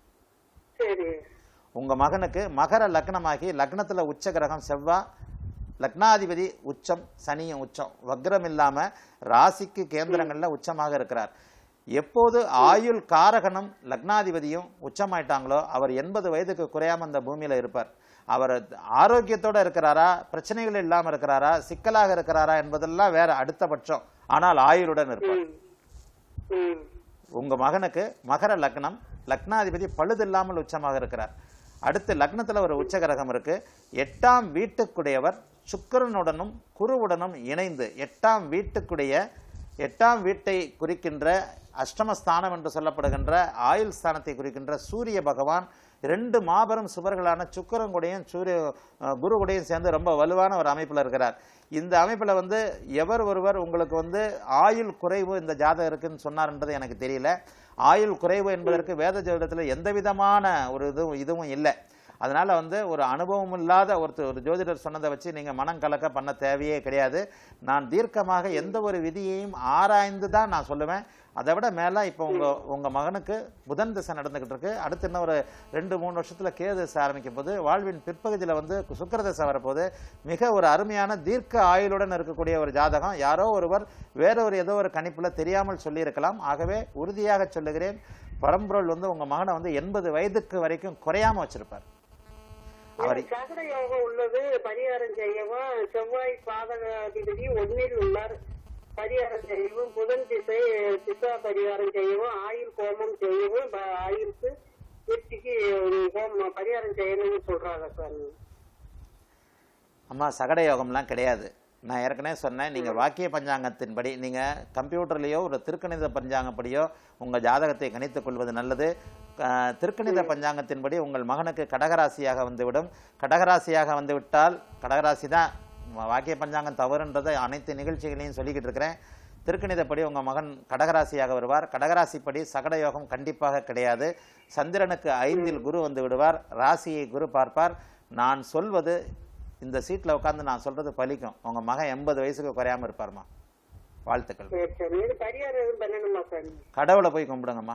சரி உங்க மகனுக்கு மகர லக்னமாகி லக்னத்துல உச்ச கிரகம் செவ்வா லக்னாதிபதி உச்சம் சனியும் உச்சம் வக்ரம் இல்லாம ராசிக்கு கேந்திரங்கள்ல உச்சமாக இருக்கிறார் எப்போது ஆயுள் காரகனும் லக்னாதிபதியும் உச்சமாயிட்டாங்களோ அவர் எண்பது வயதுக்கு குறையாம அந்த பூமியில இருப்பார் அவர் ஆரோக்கியத்தோட இருக்கிறாரா பிரச்சனைகள் இல்லாம இருக்கிறாரா சிக்கலாக இருக்கிறாரா என்பதெல்லாம் வேற அடுத்த பட்சம் ஆனால் ஆயுளுடன் இருப்பார் ம் ம் உங்க மகனுக்கு மகர லக்னம் லக்னாதிபதி பழுதில்லாமல் உச்சமாக இருக்கிறார் அடுத்து லக்னத்துல ஒரு உச்ச கிரகம் இருக்கு எட்டாம் வீட்டுக்குடையவர் சுக்கிரனுடனும் குருவுடனும் இணைந்து எட்டாம் வீட்டுக்குடைய எட்டாம் வீட்டை குறிக்கின்ற அஷ்டமஸ்தானம் என்று சொல்லப்படுகின்ற ஆயுள் ஸ்தானத்தை குறிக்கின்ற சூரிய பகவான் ரெண்டு மாபெரும் சுவர்களான சுக்கிரன் சூரிய அஹ், குரு கூடயும் சேர்ந்து ரொம்ப வலுவான ஒரு அமைப்புல இருக்கிறார் இந்த அமைப்புல வந்து எவர் ஒருவர் உங்களுக்கு வந்து ஆயுள் குறைவு இந்த ஜாதகம் இருக்குன்னு சொன்னார்ன்றது எனக்கு தெரியல ஆயுள் குறைவு என்பதற்கு வேத ஜோதிடத்துல எந்த விதமான ஒரு இதுவும் இதுவும் இல்லை அதனால வந்து ஒரு அனுபவம் இல்லாத ஒருத்தர் ஒரு ஜோதிடர் சொன்னதை வச்சு நீங்க மனம் கலக்க பண்ண தேவையே கிடையாது நான் தீர்க்கமாக எந்த ஒரு விதியையும் ஆராய்ந்து தான் நான் சொல்லுவேன் அதை விட மேல இப்போ உங்க உங்க மகனுக்கு புதன் திசை நடந்துகிட்டு இருக்கு அடுத்து இன்னும் ஒரு ரெண்டு மூணு வருஷத்துல கேது திசை ஆரம்பிக்கும் போது வாழ்வின் பிற்பகுதியில வந்து சுக்கிர திசை வரப்போது மிக ஒரு அருமையான தீர்க்க ஆயுளுடன் இருக்கக்கூடிய ஒரு ஜாதகம் யாரோ ஒருவர் வேற ஒரு ஏதோ ஒரு கணிப்புல தெரியாமல் சொல்லியிருக்கலாம் ஆகவே உறுதியாக சொல்லுகிறேன் பரம்பொருள் வந்து உங்க மகனை வந்து எண்பது வயதுக்கு வரைக்கும் குறையாம வச்சிருப்பார் அவர் சகட யோகம் உள்ளது பரிகாரம் செய்யவும் செவ்வாய் பாதகாதிபதி ஒன்னில் உள்ளார் பரிகாரம் செய்யவும் புதன் திசை திசா பரிகாரம் செய்யவும் ஆயுள் கோமம் செய்யவும் ப- ஆயுளுக்கு வெற்றிக்கு ஹோமம் பரிகாரம் செய்யணும்னு சொல்றாங்க சார் அம்மா சகட யோகம்லாம் கிடையாது நான் ஏற்கனவே சொன்னேன் நீங்க வாக்கிய பஞ்சாங்கத்தின்படி நீங்க கம்ப்யூட்டர்லயோ ஒரு திருக்கணித பஞ்சாங்கப்படியோ உங்க ஜாதகத்தை கணித்துக் கொள்வது நல்லது அஹ், திருக்கணித பஞ்சாங்கத்தின்படி உங்கள் மகனுக்கு கடகராசியாக வந்துவிடும் கடகராசியாக வந்து விட்டால் கடகராசி தான் வாக்கிய பஞ்சாங்கம் தவறுன்றதை அனைத்து நிகழ்ச்சிகளையும் சொல்லிக்கிட்டு இருக்கிறேன் திருக்கணிதப்படி உங்க மகன் கடகராசியாக வருவார் கடகராசிப்படி சகட யோகம் கண்டிப்பாக கிடையாது சந்திரனுக்கு ஐந்தில் குரு வந்து விடுவார் ராசியை குரு பார்ப்பார் நான் சொல்வது இந்த சீட்ல உட்கார்ந்து நான் சொல்றது பலிக்கும் உங்க மகன் எண்பது வயசுக்கு குறையாம இருப்பாருமா வாழ்த்துக்கள் சரி சரி இது பரிகாரம் எதுவும் பண்ணணுமா சார் கடவுளை போய் கும்பிடுங்கம்மா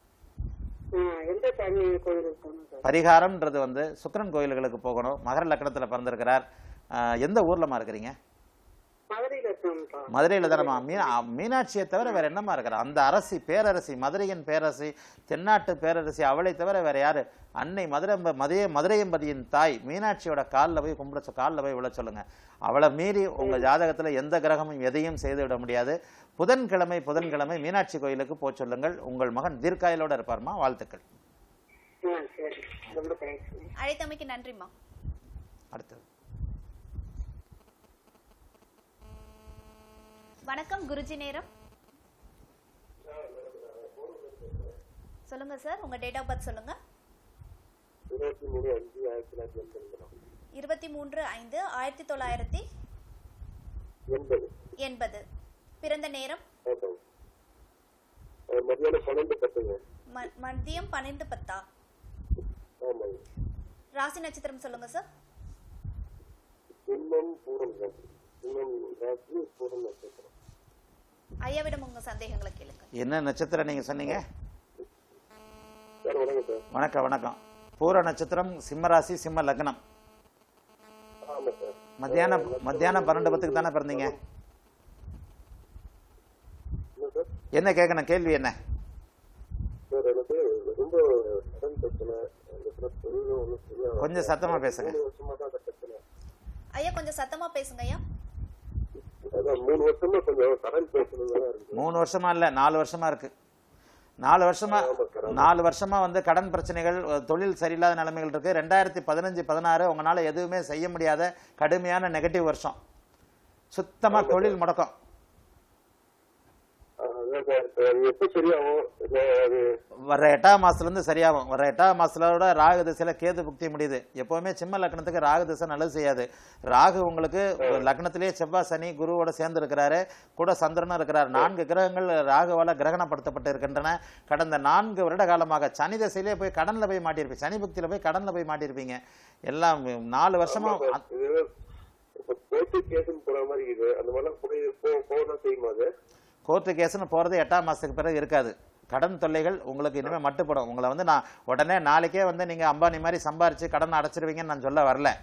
ஆ, எந்த சாமி கோயிலுக்கு போகணும் சார் பரிகாரம்ன்றது வந்து சுக்கிரன் கோயில்களுக்கு போகணும் மகர லக்னத்துல பிறந்திருக்கிறார் ஆஹ் எந்த ஊர்லமா இருக்கிறீங்க மதுரையில இருக்கணும்ப்பா மதுரையில தானம்மா மீனா மீனாட்சியை தவிர வேற என்னம்மா இருக்கிறா அந்த அரசி பேரரசி மதுரையின் பேரரசி தென்னாட்டு பேரரசி அவளை தவிர வேற யாரு அன்னை மதுரம்ப மதுரை மதுரையம்பதியின் தாய் மீனாட்சியோட காலில் போய் கும்பிட சொ- காலில் போய் விழ சொல்லுங்க அவளை மீறி உங்க ஜாதகத்துல எந்த கிரகமும் எதையும் செய்து விட முடியாது புதன்கிழமை புதன்கிழமை மீனாட்சி கோயிலுக்கு போச் சொல்லுங்கள் உங்கள் மகன் தீர்க்காயலோட இருப்பார்மா வாழ்த்துக்கள் ஆ சரி ரொம்ப தேங்க்ஸ் அழைத்தமைக்கு நன்றிம்மா அடுத்தது வணக்கம் குருஜி நேரம் சொல்லுங்க சார் உங்க டேட் ஆஃப் பர்த் சொல்லுங்க இருபத்தி மூணு அஞ்சு ஆயிரத்தி தொள்ளாயிரத்தி எண்பது இருபத்தி மூன்று ஐந்து ஆயிரத்தி தொள்ளாயிரத்தி எண்பது எண்பது பிறந்த நேரம் ஆமாம் அஹ் மத்தியானம் பன்னெண்டு பத்துங்க ம- மதியம் பன்னெண்டு பத்தா ஆமாங்க ராசி நட்சத்திரம் சொல்லுங்க சார் சிம்மம் பூரம் ராசி சிம்மம் ராசி பூரம் நட்சத்திரம் ஐயாவிடம் உங்க சந்தேகங்களை கேளுங்க என்ன நட்சத்திரம் நீங்க சொன்னீங்க சார் வணக்கம் சார் வணக்கம் வணக்கம் பூர நட்சத்திரம் சிம்மராசி சிம்ம லக்னம் ஆமாம் சார் மத்தியானம் மத்தியானம் பன்னெண்டு பத்துக்கு தானே பிறந்தீங்க என்ன சார் என்ன கேட்கணும் கேள்வி என்ன சார் எனக்கு ரொம்ப கடன் பிரச்சனை எனக்கு தொழிலும் ஒன்றும் சரியா கொஞ்சம் சத்தமா பேசுங்க மூணு வருஷமா தான் அந்த பிரச்சனை ஐயா கொஞ்சம் சத்தமா பேசுங்க ஐயா அதான் மூணு வருஷமா கொஞ்சம் கடன் பேசணும்னு இருக்கு மூணு வருஷமா இல்ல நாலு வருஷமா இருக்கு நாலு வருஷமா நாலு வருஷமா வந்து கடன் பிரச்சனைகள் அஹ், தொழில் சரியில்லாத நிலைமைகள் இருக்கு ரெண்டாயிரத்தி பதினஞ்சு பதினாறு உங்களால எதுவுமே செய்ய முடியாத கடுமையான நெகட்டிவ் வருஷம் சுத்தமா தொழில் முடக்கம் அதான் சார் இப்ப அது எப்ப சரியாகும் இல்ல அது வர எட்டாம் மாசத்துல இருந்து சரியாகும் வர எட்டாம் மாசத்தோட ராகு திசையில கேது புக்தி முடியுது எப்பவுமே சிம்ம லக்னத்துக்கு ராகு திசை நல்லது செய்யாது ராகு உங்களுக்கு லக்னத்திலேயே செவ்வாய் சனி குருவோட சேர்ந்து இருக்கிறாரு கூட சந்திரனும் இருக்கிறார் நான்கு கிரகங்கள் ராகுவால கிரகணப்படுத்தப்பட்டு இருக்கின்றன கடந்த நான்கு வருட காலமாக சனி திசையிலே போய் கடன்ல போய் மாட்டியிருப்பீங்க சனி புக்தியில போய் கடன்ல போய் மாட்டியிருப்பீங்க எல்லாம் நாலு வருஷமா அ- இது இப்ப கோர்ட்டு கேஸும் போற மாதிரி இருக்குது அந்த மாதிரிலாம் போய் போ- போகதான் செய்யுமா அது கோர்ட்டு கேஸ்னு போறது எட்டாம் மாசத்துக்கு பிறகு இருக்காது கடன் தொல்லைகள் உங்களுக்கு இனிமே மட்டுப்படும் உங்களை வந்து நான் உடனே நாளைக்கே வந்து நீங்க அம்பானி மாதிரி சம்பாரிச்சு கடன் அடைச்சிருவீங்கன்னு நான் சொல்ல வரல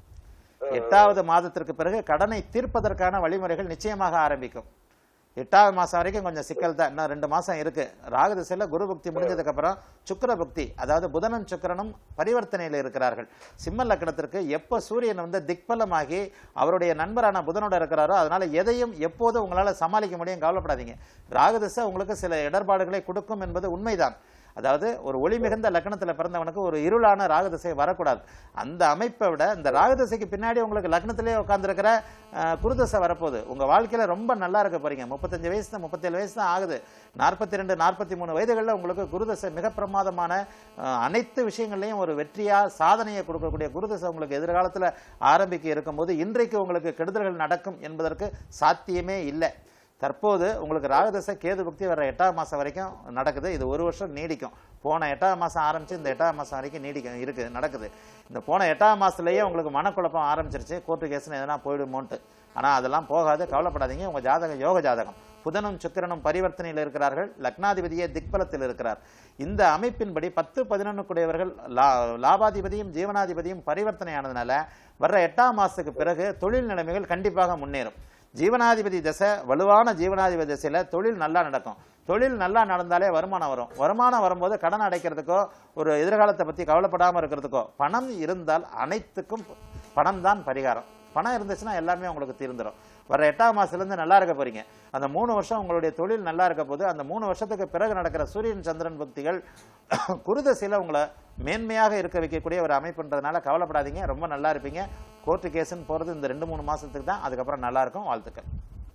எட்டாவது மாதத்திற்கு பிறகு கடனை தீர்ப்பதற்கான வழிமுறைகள் நிச்சயமாக ஆரம்பிக்கும் எட்டாவது மாசம் வரைக்கும் கொஞ்சம் சிக்கல் தான் இன்னும் ரெண்டு மாசம் இருக்கு ராகு திசையில குரு புக்தி முடிஞ்சதுக்கு அப்புறம் சுக்கிர புக்தி அதாவது புதனும் சுக்கிரனும் பரிவர்த்தனையில் இருக்கிறார்கள் சிம்ம லக்னத்திற்கு எப்போ சூரியன் வந்து திக்பலமாகி அவருடைய நண்பரான புதனோட இருக்கிறாரோ அதனால எதையும் எப்போதும் உங்களால சமாளிக்க முடியும் கவலைப்படாதீங்க ராகு திசை உங்களுக்கு சில இடர்பாடுகளை கொடுக்கும் என்பது உண்மைதான் அதாவது ஒரு ஒளி மிகுந்த லக்னத்துல பிறந்தவனுக்கு ஒரு இருளான ராகுதிசை வரக்கூடாது அந்த அமைப்பை விட இந்த ராகுதிசைக்கு பின்னாடி உங்களுக்கு லக்னத்திலே உட்காந்துருக்கிற குருதசை வரப்போகுது உங்க வாழ்க்கையில ரொம்ப நல்லா இருக்க போறீங்க முப்பத்தஞ்சு வயசு தான் முப்பத்தேழு வயசு தான் ஆகுது நாற்பத்தி ரெண்டு நாற்பத்தி மூணு வயதுகளில் உங்களுக்கு குருதசை மிக பிரமாதமான அஹ், அனைத்து விஷயங்கள்லையும் ஒரு வெற்றியா சாதனையை கொடுக்கக்கூடிய குருதசை உங்களுக்கு எதிர்காலத்துல ஆரம்பிக்க இருக்கும்போது இன்றைக்கு உங்களுக்கு கெடுதல்கள் நடக்கும் என்பதற்கு சாத்தியமே இல்லை தற்போது உங்களுக்கு ராகதசை கேது புக்தி வர எட்டாம் மாசம் வரைக்கும் நடக்குது இது ஒரு வருஷம் நீடிக்கும் போன எட்டாம் மாசம் ஆரம்பிச்சு இந்த எட்டாம் மாசம் வரைக்கும் நீடிக்கும் இருக்கு நடக்குது இந்த போன எட்டாம் மாசத்துலயே உங்களுக்கு மனக்குழப்பம் ஆரம்பிச்சிருச்சு கோர்ட்டு கேஸ்னு எதனா போயிடுமோன்ட்டு ஆனா அதெல்லாம் போகாது கவலைப்படாதீங்க உங்க ஜாதகம் யோக ஜாதகம் புதனும் சுக்கிரனும் பரிவர்த்தனையில் இருக்கிறார்கள் லக்னாதிபதியே திக்பலத்தில் இருக்கிறார் இந்த அமைப்பின்படி பத்து பதினொன்னுக்குடையவர்கள் லா- லாபாதிபதியும் ஜீவனாதிபதியும் பரிவர்த்தனை வர்ற எட்டாம் மாசத்துக்கு பிறகு தொழில் நிலைமைகள் கண்டிப்பாக முன்னேறும் ஜீவனாதிபதி தசை வலுவான ஜீவனாதிபதி திசையில தொழில் நல்லா நடக்கும் தொழில் நல்லா நடந்தாலே வருமானம் வரும் வருமானம் வரும்போது கடன் அடைக்கிறதுக்கோ ஒரு எதிர்காலத்தை பத்தி கவலைப்படாம இருக்கிறதுக்கோ பணம் இருந்தால் அனைத்துக்கும் பணம் தான் பரிகாரம் பணம் இருந்துச்சுன்னா எல்லாமே உங்களுக்கு தீர்ந்துடும் வர எட்டாம் மாசத்துலேருந்து நல்லா இருக்க போறீங்க அந்த மூணு வருஷம் உங்களுடைய தொழில் நல்லா இருக்க போது அந்த மூணு வருஷத்துக்கு பிறகு நடக்கிற சூரியன் சந்திரன் பக்திகள் குருதசையில் உங்களை மேன்மையாக இருக்க வைக்கக்கூடிய ஒரு அமைப்புன்றதுனால கவலைப்படாதீங்க ரொம்ப நல்லா இருப்பீங்க கோர்ட்டு கேஸ்ன்னு போறது இந்த ரெண்டு மூணு மாசத்துக்கு தான் அதுக்கப்புறம் நல்லா இருக்கும் வாழ்த்துக்கள்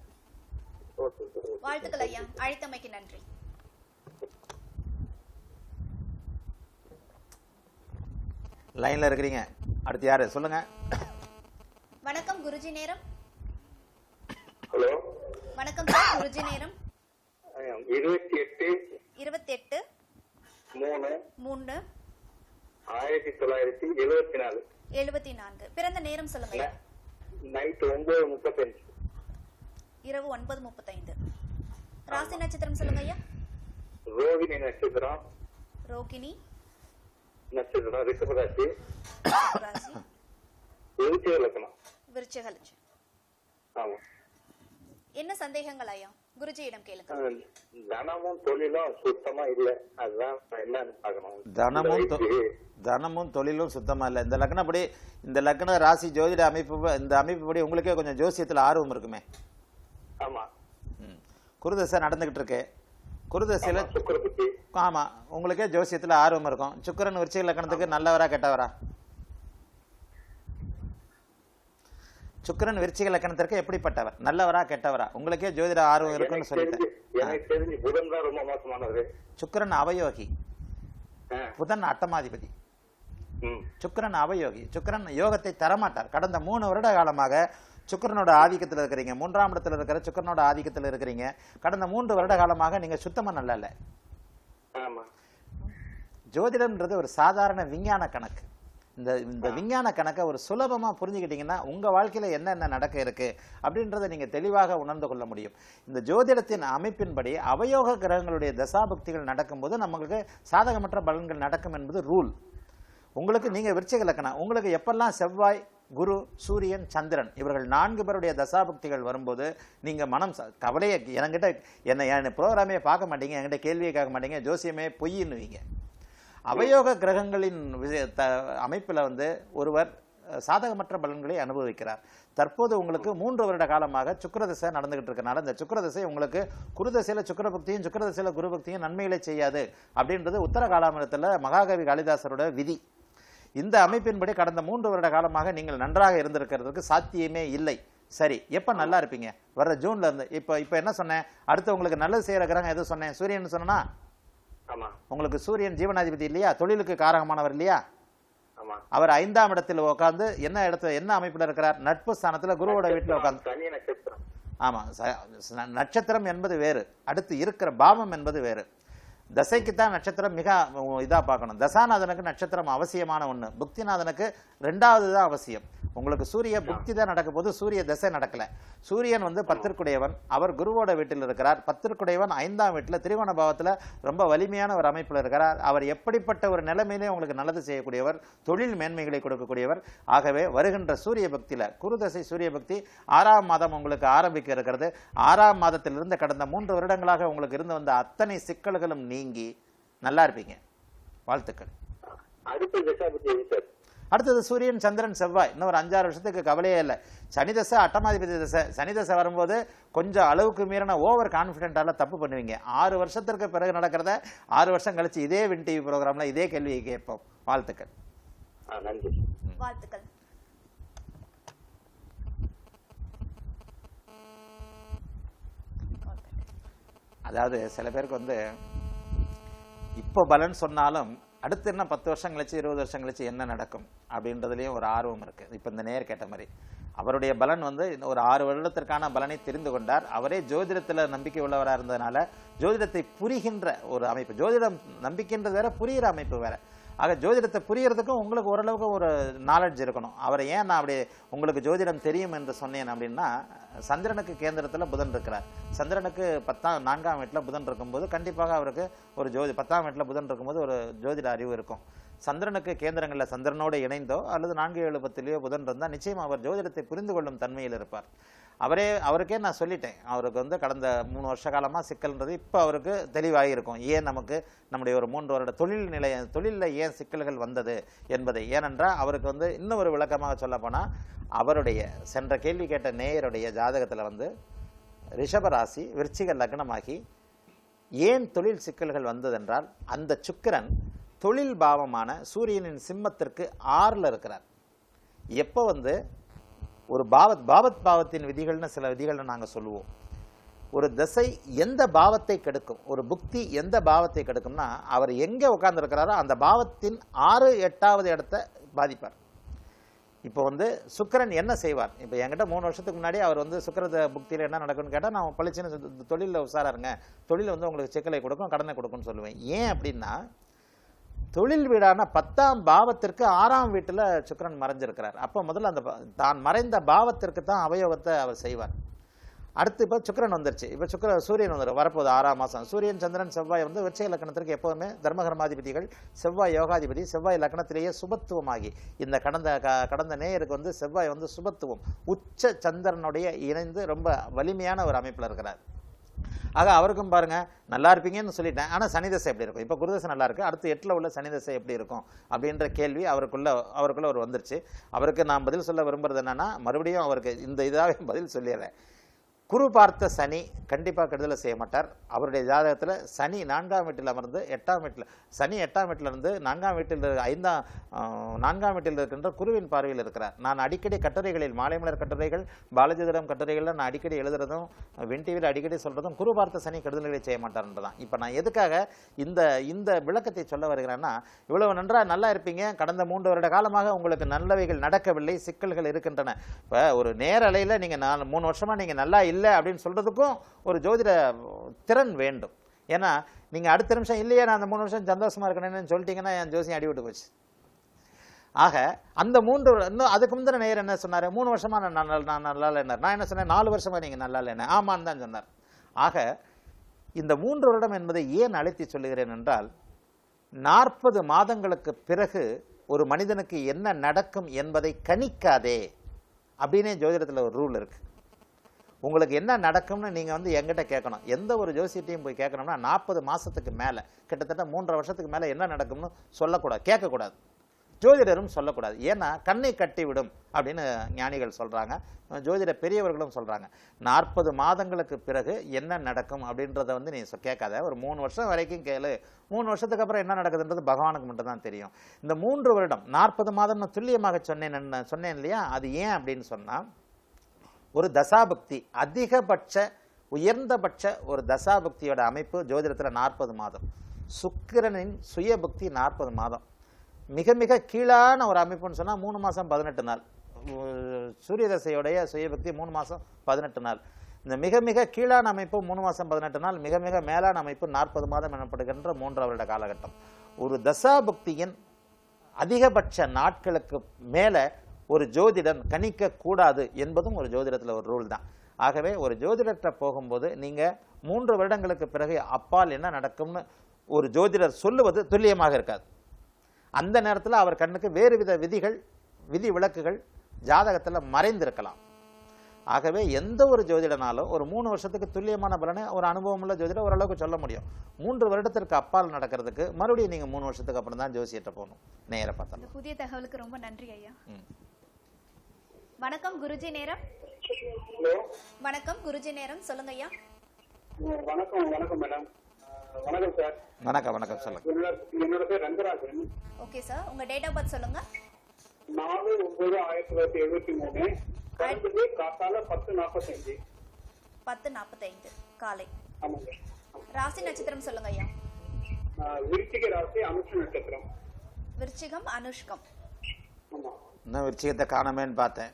ஓகே சார் வாழ்த்துக்கள் ஐயா அழைத்தமைக்கு நன்றி லைன்ல இருக்கிறீங்க அடுத்து யாரு சொல்லுங்க வணக்கம் குருஜி நேரம் ஹலோ வணக்கம் சார் குருஜி நேரம் இருபத்தி எட்டு இருபத்தி எட்டு மூணு மூணு ஆயிரத்தி தொள்ளாயிரத்தி எழுபத்தி நாலு எழுபத்தி நான்கு பிறந்த நேரம் சொல்லுங்க ஐயா. நைட்டு ஒன்பது முப்பத்தஞ்சு இரவு ஒன்பது முப்பத்தைந்து ராசி நட்சத்திரம் சொல்லுங்க ஐயா ரோகிணி நட்சத்திரம் ரோகிணி நட்சத்திரம் ரிஷபராசி ராசி எழுச்சி இலக்கணம் விருச்சிக லட்சம் ஆமா என்ன சந்தேகங்கள் ஐயா குருஜியிடம் கேளுங்க அஹ் தனமும் தொழிலும் சுத்தமா இல்ல அதுதான் நான் என்னன்னு பார்க்கணும் தனமும் இந்த தொ- வயசு, தனமும் தொழிலும் சுத்தமா இல்லை இந்த லக்னப்படி இந்த லக்ன ராசி ஜோதிட அமைப்பு இந்த அமைப்புப்படி உங்களுக்கே கொஞ்சம் ஜோசியத்துல ஆர்வம் இருக்குமே ஆமா ம். குருதசை நடந்துகிட்டு இருக்கு குருதசையில ஆமா, சுக்கிர புத்தி ஆமா உங்களுக்கே ஜோசியத்துல ஆர்வம் இருக்கும் சுக்கிரன் விருச்சிக லக்கணத்துக்கு நல்லவரா கெட்டவரா சுக்கிரன் விருச்சிக லக்கணத்திற்கு எப்படிப்பட்டவர் நல்லவரா கெட்டவரா உங்களுக்கே ஜோதிட ஆர்வம் இருக்குன்னு எனக்கு சொல்லிட்டேன் தெரிஞ்சு எனக்கு தெரிஞ்சு புதன் தான் ரொம்ப மோசமானது சுக்கிரன் அவயோகி ஆ, புதன் அட்டமாதிபதி ம், சுக்கிரன் அவயோகி சுக்கிரன் யோகத்தை தரமாட்டார் கடந்த மூணு வருட காலமாக சுக்கிரனோட ஆதிக்கத்தில் இருக்கிறீங்க மூன்றாம் இடத்துல இருக்கிற சுக்கிரனோட ஆதிக்கத்தில் இருக்கிறீங்க கடந்த மூன்று வருட காலமாக நீங்க சுத்தமா நல்லா இல்லை ஆமா ஜோதிடம்ன்றது ஒரு சாதாரண விஞ்ஞான கணக்கு இந்த இந்த விஞ்ஞான கணக்கை ஒரு சுலபமா புரிஞ்சுக்கிட்டீங்கன்னா உங்க வாழ்க்கையில என்னென்ன நடக்க இருக்கு அப்படின்றத நீங்க தெளிவாக உணர்ந்து கொள்ள முடியும் இந்த ஜோதிடத்தின் அமைப்பின்படி அவயோக கிரகங்களுடைய தசாபக்திகள் நடக்கும்போது நமக்கு சாதகமற்ற பலன்கள் நடக்கும் என்பது ரூல் உங்களுக்கு நீங்க விருச்சிக லக்கணம் உங்களுக்கு எப்பெல்லாம் செவ்வாய் குரு சூரியன் சந்திரன் இவர்கள் நான்கு பேருடைய தசாபக்திகள் வரும்போது நீங்க மனம் ச- கவலையை என்கிட்ட என்ன என் ப்ரோக்ராமே பார்க்க மாட்டீங்க என்கிட்ட கேள்வியை கேட்க மாட்டீங்க ஜோசியமே பொய்ன்னுவீங்க அவயோக கிரகங்களின் விஷய- த- அமைப்புல வந்து ஒருவர் அஹ், சாதகமற்ற பலன்களை அனுபவிக்கிறார் தற்போது உங்களுக்கு மூன்று வருட காலமாக சுக்கிரதசை நடந்துகிட்டு இருக்கனால இந்த சுக்கிரதசை உங்களுக்கு குருதசையில சுக்கிரபக்தியும் சுக்கிரதசையில குருபக்தியும் நன்மைகளை செய்யாது அப்படின்றது உத்தர காலாமிரத்தில் மகாகவி காளிதாசரோட விதி இந்த அமைப்பின்படி கடந்த மூன்று வருட காலமாக நீங்கள் நன்றாக இருந்திருக்கிறதுக்கு சாத்தியமே இல்லை சரி எப்ப நல்லா இருப்பீங்க வர்ற ஜூன்ல இருந்து இப்ப இப்ப என்ன சொன்னேன் அடுத்து உங்களுக்கு நல்லது செய்யற கிரகம் எது சொன்னேன் சூரியன் சொன்னா ஆமா உங்களுக்கு சூரியன் ஜீவனாதிபதி இல்லையா தொழிலுக்கு காரகமானவர் இல்லையா ஆமா அவர் ஐந்தாம் இடத்தில் உட்கார்ந்து என்ன இடத்துல என்ன அமைப்புல இருக்கிறார் நட்பு ஸ்தானத்துல குருவோட வீட்டுல உட்கார்ந்து சனி நட்சத்திரம் ஆமா ச- ச- நட்சத்திரம் என்பது வேறு அடுத்து இருக்கிற பாவம் என்பது வேறு தசைக்கு தான் நட்சத்திரம் மிக இதா பார்க்கணும் தசாநாதனுக்கு நட்சத்திரம் அவசியமான ஒண்ணு புக்திநாதனுக்கு ரெண்டாவது தான் அவசியம் உங்களுக்கு சூரிய புக்தி தான் நடக்க போது சூரிய தசை நடக்கல சூரியன் வந்து பத்திற்குடையவன் அவர் குருவோட வீட்டில் இருக்கிறார் பத்திற்குடையவன் ஐந்தாம் வீட்டில் திரிகோண பாவத்துல ரொம்ப வலிமையான ஒரு அமைப்பில் இருக்கிறார் அவர் எப்படிப்பட்ட ஒரு நிலைமையிலே உங்களுக்கு நல்லது செய்யக்கூடியவர் தொழில் மேன்மைகளை கொடுக்கக்கூடியவர் ஆகவே வருகின்ற சூரிய பக்தியில குருதசை சூரிய பக்தி ஆறாம் மாதம் உங்களுக்கு ஆரம்பிக்க இருக்கிறது ஆறாம் மாதத்திலிருந்து கடந்த மூன்று வருடங்களாக உங்களுக்கு இருந்து வந்த அத்தனை சிக்கல்களும் நீங்கி நல்லா இருப்பீங்க வாழ்த்துக்கள் அடுத்த தசாபதி எது சார் அடுத்தது சூரியன் சந்திரன் செவ்வாய் இன்னும் ஒரு அஞ்சாறு வருஷத்துக்கு கவலையே இல்லை சனி தசை அட்டமாதிபதி தசை சனி தசை வரும்போது கொஞ்சம் அளவுக்கு மீறின ஓவர் கான்ஃபிடென்ட்டால தப்பு பண்ணுவீங்க ஆறு வருஷத்திற்கு பிறகு நடக்கிறத ஆறு வருஷம் கழிச்சு இதே வின் டிவி ப்ரோக்ராம்ல இதே கேள்வியை கேட்போம் வாழ்த்துக்கள் ஆ நன்றி வாழ்த்துக்கள் அதாவது சில பேருக்கு வந்து இப்போ பலன் சொன்னாலும் அடுத்து என்ன பத்து வருஷம் கழிச்சு இருபது வருஷம் கழிச்சு என்ன நடக்கும் அப்படின்றதுலயும் ஒரு ஆர்வம் இருக்கு இப்போ இந்த நேர் கேட்ட மாதிரி அவருடைய பலன் வந்து இந்த ஒரு ஆறு வருடத்திற்கான பலனை தெரிந்து கொண்டார் அவரே ஜோதிடத்துல நம்பிக்கை உள்ளவராக இருந்ததுனால ஜோதிடத்தை புரிகின்ற ஒரு அமைப்பு ஜோதிடம் நம்பிக்கைன்றது வேற புரிகிற அமைப்பு வேற ஆக ஜோதிடத்தை புரியறதுக்கும் உங்களுக்கு ஓரளவுக்கு ஒரு நாலேஜ் இருக்கணும் அவரை ஏன் நான் அப்படி உங்களுக்கு ஜோதிடம் தெரியும் என்று சொன்னேன் அப்படின்னா சந்திரனுக்கு கேந்திரத்துல புதன் இருக்கிறார் சந்திரனுக்கு பத்தாம் நான்காம் வீட்டுல புதன் இருக்கும்போது கண்டிப்பாக அவருக்கு ஒரு ஜோதி பத்தாம் வீட்டுல புதன் இருக்கும்போது ஒரு ஜோதிட அறிவு இருக்கும் சந்திரனுக்கு கேந்திரங்கள்ல சந்திரனோடு இணைந்தோ அல்லது நான்கு ஏழு பத்திலேயோ புதன் இருந்தால் நிச்சயம் அவர் ஜோதிடத்தை புரிந்து கொள்ளும் தன்மையில் இருப்பார் அவரே அவருக்கே நான் சொல்லிட்டேன் அவருக்கு வந்து கடந்த மூணு வருஷ காலமா சிக்கல்ன்றது இப்போ அவருக்கு தெளிவாகி இருக்கும் ஏன் நமக்கு நம்முடைய ஒரு மூன்று வருட தொழில் நிலைய தொழிலில் ஏன் சிக்கல்கள் வந்தது என்பதை ஏனென்றால் அவருக்கு வந்து இன்னும் ஒரு விளக்கமாக சொல்ல போனா அவருடைய சென்ற கேள்வி கேட்ட நேயருடைய ஜாதகத்துல வந்து ரிஷபராசி விருச்சிக லக்னமாகி ஏன் தொழில் சிக்கல்கள் வந்ததென்றால் அந்த சுக்கிரன் தொழில் பாவமான சூரியனின் சிம்மத்திற்கு ஆறுல இருக்கிறார் எப்போ வந்து ஒரு பாவத் பாவத் பாவத்தின் விதிகள்னு சில விதிகளை நாங்க சொல்லுவோம் ஒரு திசை எந்த பாவத்தை கெடுக்கும் ஒரு புக்தி எந்த பாவத்தை கெடுக்கும்னா அவர் எங்க உட்கார்ந்திருக்கிறாரோ அந்த பாவத்தின் ஆறு எட்டாவது இடத்தை பாதிப்பார் இப்போ வந்து சுக்கிரன் என்ன செய்வார் இப்போ என்கிட்ட மூணு வருஷத்துக்கு முன்னாடி அவர் வந்து சுக்கிரத புக்தியில் என்ன நடக்கும்னு கேட்டால் நான் பளிச்சுன்னு தொழிலில் உஷாரா இருங்க தொழில் வந்து உங்களுக்கு சிக்கலை கொடுக்கும் கடனை கொடுக்கும்னு சொல்லுவேன் ஏன் அப்படின்னா தொழில் வீடான பத்தாம் பாவத்திற்கு ஆறாம் வீட்டுல சுக்கிரன் மறைஞ்சிருக்கிறார் அப்போ முதல்ல அந்த பா- தான் மறைந்த பாவத்திற்கு தான் அவயோகத்தை அவர் செய்வார் அடுத்து இப்போ சுக்கிரன் வந்துருச்சு இப்போ சுக்கிர சூரியன் வந்துடும் வரப்போகுது ஆறாம் மாசம் சூரியன் சந்திரன் செவ்வாய் வந்து விருச்சிக லக்னத்திற்கு எப்போதுமே தர்மகர்மாதிபதிகள் செவ்வாய் யோகாதிபதி செவ்வாய் லக்னத்திலேயே சுபத்துவமாகி இந்த கடந்த க- கடந்த நேயருக்கு வந்து செவ்வாய் வந்து சுபத்துவம் உச்ச சந்திரனுடைய இணைந்து ரொம்ப வலிமையான ஒரு அமைப்புல இருக்கிறார் ஆக அவருக்கும் பாருங்க நல்லா இருப்பீங்கன்னு சொல்லிட்டேன் ஆனா சனி தசை எப்படி இருக்கும் இப்போ குருதசை நல்லா இருக்கு அடுத்து எட்டுல உள்ள சனி தசை எப்படி இருக்கும் அப்படின்ற கேள்வி அவருக்குள்ள அவருக்குள்ள ஒரு வந்துருச்சு அவருக்கு நான் பதில் சொல்ல விரும்புறது என்னன்னா மறுபடியும் அவருக்கு இந்த இதாவே பதில் சொல்லிடுறேன் குரு பார்த்த சனி கண்டிப்பா கெடுதலை செய்ய மாட்டார் அவருடைய ஜாதகத்துல சனி நான்காம் வீட்டில் அமர்ந்து எட்டாம் வீட்டில் சனி எட்டாம் வீட்டில் இருந்து நான்காம் வீட்டில் இரு- ஐந்தாம் ஆஹ், நான்காம் வீட்டில் இருக்கின்ற குருவின் பார்வையில் இருக்கிறார் நான் அடிக்கடி கட்டுரைகளில் மாலைமலர் கட்டுரைகள் பாலஜிதரம் கட்டுரைகள்ல நான் அடிக்கடி எழுதுறதும் வென் டிவியில் அடிக்கடி சொல்றதும் குரு பார்த்த சனி கெடுதல்களை செய்ய மாட்டார்ன்றதான் இப்போ நான் எதுக்காக இந்த இந்த விளக்கத்தை சொல்ல வருகிறேன்னா இவ்வளவு நன்றா நல்லா இருப்பீங்க கடந்த மூன்று வருட காலமாக உங்களுக்கு நல்லவைகள் நடக்கவில்லை சிக்கல்கள் இருக்கின்றன இப்போ ஒரு நேரலையில் நீங்க நான் மூணு வருஷமா நீங்க நல்லா இல்லை அப்படின்னு சொல்றதுக்கும் ஒரு ஜோதிட திறன் வேண்டும் ஏன்னா நீங்க அடுத்த நிமிஷம் இல்லையே நான் அந்த மூணு வருஷம் சந்தோஷமா இருக்கணும்னு சொல்லிட்டீங்கன்னா என் ஜோசியம் அடிவிட்டு போச்சு ஆக அந்த மூன்று இன்னும் அதுக்கு முந்தின நேயர் என்ன சொன்னாரு மூணு வருஷமா நான் நல்லா நான் நல்லா இல்லைன்னார் நான் என்ன சொன்னேன் நாலு வருஷமா நீங்க நல்லா இல்லைன்னு ஆமான்னு தான் சொன்னார் ஆக இந்த மூன்று வருடம் என்பதை ஏன் அழைத்து சொல்லுகிறேன் என்றால் நாற்பது மாதங்களுக்கு பிறகு ஒரு மனிதனுக்கு என்ன நடக்கும் என்பதை கணிக்காதே அப்படின்னே ஜோதிடத்துல ஒரு ரூல் இருக்கு உங்களுக்கு என்ன நடக்கும்னு நீங்க வந்து எங்கிட்ட கேட்கணும் எந்த ஒரு ஜோசியத்தையும் போய் கேட்கணும்னா நாற்பது மாசத்துக்கு மேல கிட்டத்தட்ட மூன்றரை வருஷத்துக்கு மேல என்ன நடக்கும்னு சொல்லக்கூடாது கேட்கக்கூடாது ஜோதிடரும் சொல்லக்கூடாது ஏன்னா கண்ணை கட்டி விடும் அப்படின்னு ஞானிகள் சொல்றாங்க ஜோதிட பெரியவர்களும் சொல்றாங்க நாற்பது மாதங்களுக்கு பிறகு என்ன நடக்கும் அப்படின்றத வந்து நீ சொ- கேட்காத ஒரு மூணு வருஷம் வரைக்கும் கேளு மூணு வருஷத்துக்கு அப்புறம் என்ன நடக்குதுன்றது பகவானுக்கு மட்டும் தான் தெரியும் இந்த மூன்று வருடம் நாற்பது மாதம் நான் துல்லியமாக சொன்னேன் என்ன- சொன்னேன் இல்லையா அது ஏன் அப்படின்னு சொன்னா ஒரு தசாபக்தி அதிகபட்ச உயர்ந்தபட்ச ஒரு தசாபக்தியோட அமைப்பு ஜோதிடத்துல நாற்பது மாதம் சுக்கிரனின் சுயபக்தி நாற்பது மாதம் மிக மிக கீழான ஒரு அமைப்புன்னு சொன்னா மூணு மாசம் பதினெட்டு நாள் உ- சூரிய தசையுடைய சுயபக்தி மூணு மாசம் பதினெட்டு நாள் இந்த மிக மிக கீழான அமைப்பு மூணு மாசம் பதினெட்டு நாள் மிக மிக மேலான அமைப்பு நாற்பது மாதம் எனப்படுகின்ற மூன்று வருட காலகட்டம் ஒரு தசாபக்தியின் அதிகபட்ச நாட்களுக்கு மேல ஒரு ஜோதிடன் கணிக்க கூடாது என்பதும் ஒரு ஜோதிடத்துல ஒரு ரூல் தான் ஆகவே ஒரு ஜோதிடர்கிட்ட போகும்போது நீங்க மூன்று வருடங்களுக்கு பிறகு அப்பால் என்ன நடக்கும்னு ஒரு ஜோதிடர் சொல்லுவது துல்லியமாக இருக்காது அந்த நேரத்துல அவர் கண்ணுக்கு வேறு வித விதிகள் விதி விலக்குகள் ஜாதகத்துல மறைந்திருக்கலாம் ஆகவே எந்த ஒரு ஜோதிடனாலும் ஒரு மூணு வருஷத்துக்கு துல்லியமான பலனை ஒரு அனுபவம் உள்ள ஜோதிடம் ஓரளவுக்கு சொல்ல முடியும் மூன்று வருடத்திற்கு அப்பால் நடக்கிறதுக்கு மறுபடியும் நீங்க மூணு வருஷத்துக்கு அப்புறம் தான் ஜோசியத்தை போகணும் நேர பார்த்தலாம் இந்த புதிய தகவலுக்கு ரொம்ப நன்றி ஐயா ம். வணக்கம் குருஜி நேரம் ஹலோ வணக்கம் குருஜி நேரம் சொல்லுங்க ஐயா வணக்கம் வணக்கம் மேடம் வணக்கம் சார் வணக்கம் வணக்கம் சொல்லுங்க என்னோட என்னோட பேர் ரங்கராஜன் ஓகே சார் உங்க டேட் ஆஃப் பர்த் சொல்லுங்க நாலு ஒன்பது ஆயிரத்தி தொள்ளாயிரத்தி எழுபத்தி மூணு பிறந்தது காத்தால பத்து நாற்பத்தஞ்சு பத்து நாற்பத்தைந்து காலை ஆமாங்க ராசி நட்சத்திரம் சொல்லுங்க ஐயா ஆஹ் விருச்சிக ராசி அனுஷ நட்சத்திரம் விருச்சிகம் அனுஷ்கம் ஆமா இன்னும் விருச்சிகத்தை காணமேன்னு பார்த்தேன்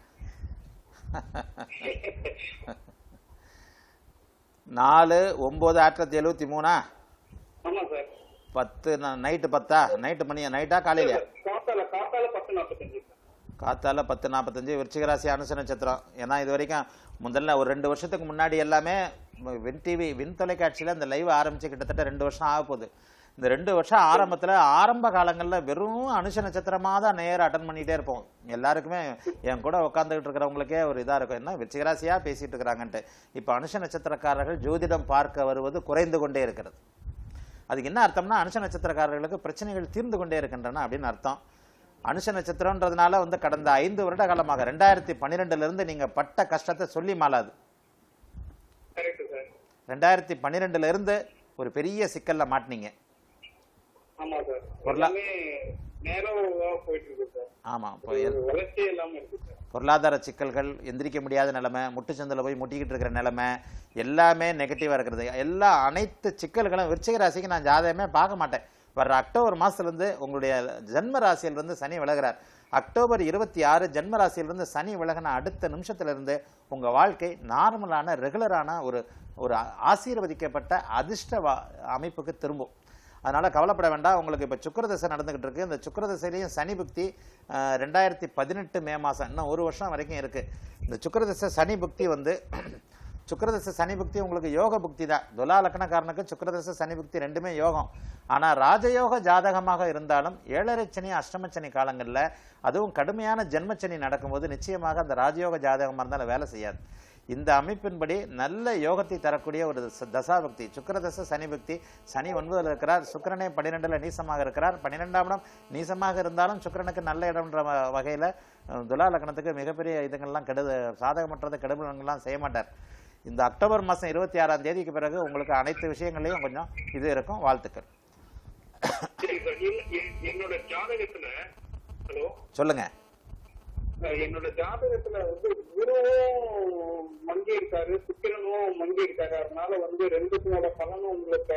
நாலு ஒன்பது ஆயிரத்தி தொள்ளாயிரத்தி எழுபத்தி மூணா ஆமா சார் பத்து நைட்டு பத்தா நைட்டு மணியா நைட்டா காலையிலயா காத்தால காத்தால பத்து நாற்பத்தஞ்சு காத்தால பத்து நாற்பத்தஞ்சு விருச்சிக ராசி அனுச நட்சத்திரம் ஏன்னா இது வரைக்கும் முதல்ல ஒரு ரெண்டு வருஷத்துக்கு முன்னாடி எல்லாமே வின் டிவி வின் தொலைக்காட்சியில் இந்த லைவ் ஆரம்பிச்சு கிட்டத்தட்ட ரெண்டு வருஷம் ஆக போகுது இந்த ரெண்டு வருஷம் ஆரம்பத்தில் ஆரம்ப காலங்களில் வெறும் அனுஷ நட்சத்திரமாக தான் நேரம் அட்டன் பண்ணிகிட்டே இருப்போம் எல்லாருக்குமே என் கூட உட்காந்துக்கிட்டு இருக்கிறவங்களுக்கே ஒரு இதாக இருக்கும் என்ன விருச்சிகராசியாக பேசிட்டு இருக்கிறாங்கன்ட்டு இப்போ அனுஷ நட்சத்திரக்காரர்கள் ஜோதிடம் பார்க்க வருவது குறைந்து கொண்டே இருக்கிறது அதுக்கு என்ன அர்த்தம்னா அனுஷ நட்சத்திரக்காரர்களுக்கு பிரச்சனைகள் தீர்ந்து கொண்டே இருக்கின்றன அப்படின்னு அர்த்தம் அனுஷ நட்சத்திரம்ன்றதுனால வந்து கடந்த ஐந்து வருட காலமாக ரெண்டாயிரத்தி பன்னிரெண்டுல இருந்து நீங்க பட்ட கஷ்டத்தை சொல்லி மாளாது கரெக்ட் சார் ரெண்டாயிரத்தி பன்னிரெண்டுல இருந்து ஒரு பெரிய சிக்கல்ல மாட்டினீங்க ஆமா சார் பொருளா- எல்லாமே நேரம் போயிட்டு இருக்கு சார் ஆமா இப்போ எல்- ஒரு வளர்ச்சி இல்லாம இருக்கு சார் பொருளாதார சிக்கல்கள் எந்திரிக்க முடியாத நிலைமை முட்டுச்சந்தில் போய் முட்டிக்கிட்டு இருக்கிற நிலைமை எல்லாமே நெகட்டிவாக இருக்கிறது எல்லா அனைத்து சிக்கல்களும் விருச்சிக ராசிக்கு நான் ஜாதகமே பார்க்க மாட்டேன் வர்ற அக்டோபர் மாசத்துலேருந்து உங்களுடைய ஜென்ம ராசியிலிருந்து சனி விலகிறார் அக்டோபர் இருபத்தி ஆறு ஜென்ம ராசியிலிருந்து சனி விலகின அடுத்த நிமிஷத்திலிருந்து உங்க வாழ்க்கை நார்மலான ரெகுலரான ஒரு ஒரு ஆசீர்வதிக்கப்பட்ட அதிர்ஷ்ட வா- அமைப்புக்கு திரும்பும் அதனால கவலைப்பட வேண்டாம் உங்களுக்கு இப்போ சுக்கிரதசை நடந்துகிட்டு இருக்கு இந்த சுக்கிரதசையிலையும் சனி புக்தி அஹ், ரெண்டாயிரத்தி பதினெட்டு மே மாசம் இன்னும் ஒரு வருஷம் வரைக்கும் இருக்கு இந்த சுக்கிரதசை சனி புக்தி வந்து சுக்கிரதசை சனி புக்தி உங்களுக்கு யோக புக்தி தான் துலா லக்னக்காரனுக்கு சுக்கிரதசை சனி புக்தி ரெண்டுமே யோகம் ஆனா ராஜயோக ஜாதகமாக இருந்தாலும் ஏழரை சனி அஷ்டம சனி காலங்கள்ல அதுவும் கடுமையான ஜென்மச்சனி நடக்கும்போது நிச்சயமாக அந்த ராஜயோக ஜாதகமா இருந்தாலும் வேலை செய்யாது இந்த அமைப்பின்படி நல்ல யோகத்தை தரக்கூடிய ஒரு ச- தசாபக்தி சுக்கிரதச சனி பக்தி சனி ஒன்பதுல இருக்கிறார் சுக்கிரனே பன்னிரெண்டுல நீசமாக இருக்கிறார் பன்னிரெண்டாம் இடம் நீசமாக இருந்தாலும் சுக்கிரனுக்கு நல்ல இடம்ன்ற வ- வகையில அஹ், துலா லக்னத்துக்கு மிகப்பெரிய இதுங்கள்லாம் கெடு சாதகமற்றது கெடுபலங்கள்லாம் செய்ய மாட்டார் இந்த அக்டோபர் மாசம் இருபத்தி ஆறாம் தேதிக்கு பிறகு உங்களுக்கு அனைத்து விஷயங்களையும் கொஞ்சம் இது இருக்கும் வாழ்த்துக்கள் சரி சார் இல்ல- என்- என்னோட ஜாதகத்துல ஹலோ சொல்லுங்க அஹ் என்னோட ஜாதகத்துல வந்து குருவும் மங்கி இருக்காரு சுக்கிரனும் மங்கி இருக்காரு அதனால வந்து ரெண்டுக்குமோட பலனும் உங்களுக்கு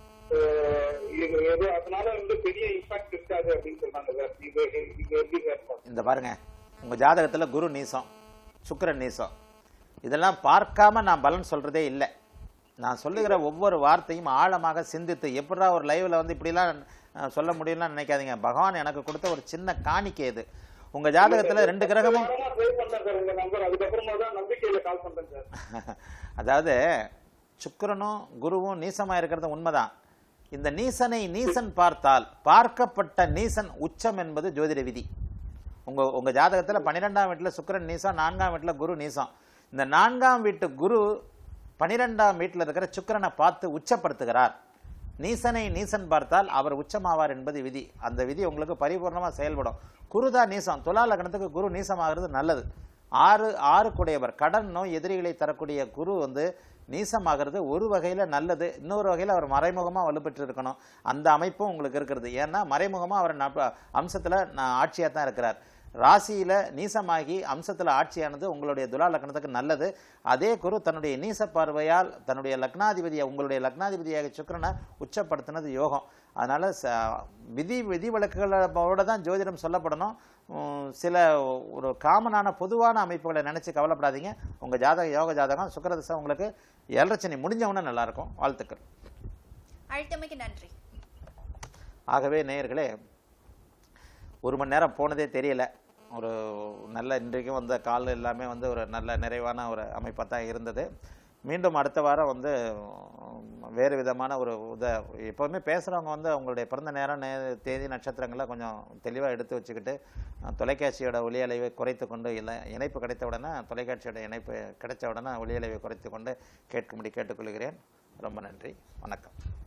அஹ், இது ஏதோ அதனால வந்து பெரிய இம்பாக்ட் இருக்காது அப்படின்னு சொன்னாங்க சார் இது இது எப்படி சார் இந்த பாருங்க உங்க ஜாதகத்துல குரு நீசம் சுக்கிரன் நீசம் இதெல்லாம் பார்க்காம நான் பலன் சொல்றதே இல்லை நான் சொல்லுகிற ஒவ்வொரு வார்த்தையும் ஆழமாக சிந்தித்து எப்படா ஒரு லைவ்ல வந்து இப்படிலாம் அஹ், சொல்ல முடியும்லாம் நினைக்காதீங்க பகவான் எனக்கு கொடுத்த ஒரு சின்ன காணிக்கை இது உங்க ஜாதகத்துல ரெண்டு கிரகமும் வாரமா ட்ரை பண்ணேன் சார் உங்க நம்பர் அதுக்கப்புறமா தான் நம்பிக்கையில கால் பண்றேன் சார் அதாவது சுக்கிரனும் குருவும் நீசமா இருக்கிறது உண்மைதான் இந்த நீசனை நீசன் பார்த்தால் பார்க்கப்பட்ட நீசன் உச்சம் என்பது ஜோதிட விதி உங்க உங்க ஜாதகத்துல பன்னிரெண்டாம் வீட்டுல சுக்கிரன் நீசம் நான்காம் வீட்டுல குரு நீசம் இந்த நான்காம் வீட்டு குரு பன்னிரெண்டாம் வீட்டுல இருக்கிற சுக்கிரனை பார்த்து உச்சப்படுத்துகிறார் நீசனை நீசன் பார்த்தால் அவர் உச்சமாவார் என்பது விதி அந்த விதி உங்களுக்கு பரிபூர்ணமா செயல்படும் குரு தான் நீசம் துலா லக்னத்துக்கு குரு நீசமாகிறது நல்லது ஆறு ஆறு குடையவர் கடன் நோய் எதிரிகளை தரக்கூடிய குரு வந்து நீசமாகிறது ஒரு வகையில நல்லது இன்னொரு வகையில அவர் மறைமுகமா வலுப்பெற்று இருக்கணும் அந்த அமைப்பும் உங்களுக்கு இருக்கிறது ஏன்னா மறைமுகமா அவர் நப- அம்சத்துல நான் ஆட்சியா தான் இருக்கிறார் ராசியில நீசமாகி அம்சத்துல ஆட்சியானது உங்களுடைய துலா லக்னத்துக்கு நல்லது அதே குரு தன்னுடைய நீச பார்வையால் தன்னுடைய லக்னாதிபதியை உங்களுடைய லக்னாதிபதியாக சுக்கிரனை உச்சப்படுத்தினது யோகம் அதனால ச விதி விதி வழக்குகளோட தான் ஜோதிடம் சொல்லப்படணும் உம், சில ஒரு காமனான பொதுவான அமைப்புகளை நினைச்சு கவலைப்படாதீங்க உங்க ஜாதக யோக ஜாதகம் சுக்கிரதசை உங்களுக்கு ஏழரச்சனி முடிஞ்சவொன்னே நல்லா இருக்கும் வாழ்த்துக்கள் அழைத்தமைக்கு நன்றி ஆகவே நேயர்களே ஒரு மணி நேரம் போனதே தெரியல ஒரு நல்ல இன்றைக்கும் வந்த கால் எல்லாமே வந்து ஒரு நல்ல நிறைவான ஒரு அமைப்பாக தான் இருந்தது மீண்டும் அடுத்த வாரம் வந்து உம், வேறு விதமான ஒரு உத எப்போவுமே பேசுகிறவங்க வந்து அவங்களுடைய பிறந்த நேரம் நே தேதி நட்சத்திரங்களை கொஞ்சம் தெளிவாக எடுத்து வச்சுக்கிட்டு அஹ், தொலைக்காட்சியோட ஒலி அளவை குறைத்து கொண்டு இல்லை இணைப்பு கிடைத்த உடனே தொலைக்காட்சியோட இணைப்பு கிடைச்ச உடனே ஒலி அளவை குறைத்து கொண்டு கேட்கும்படி கேட்டுக்கொள்கிறேன் ரொம்ப நன்றி வணக்கம்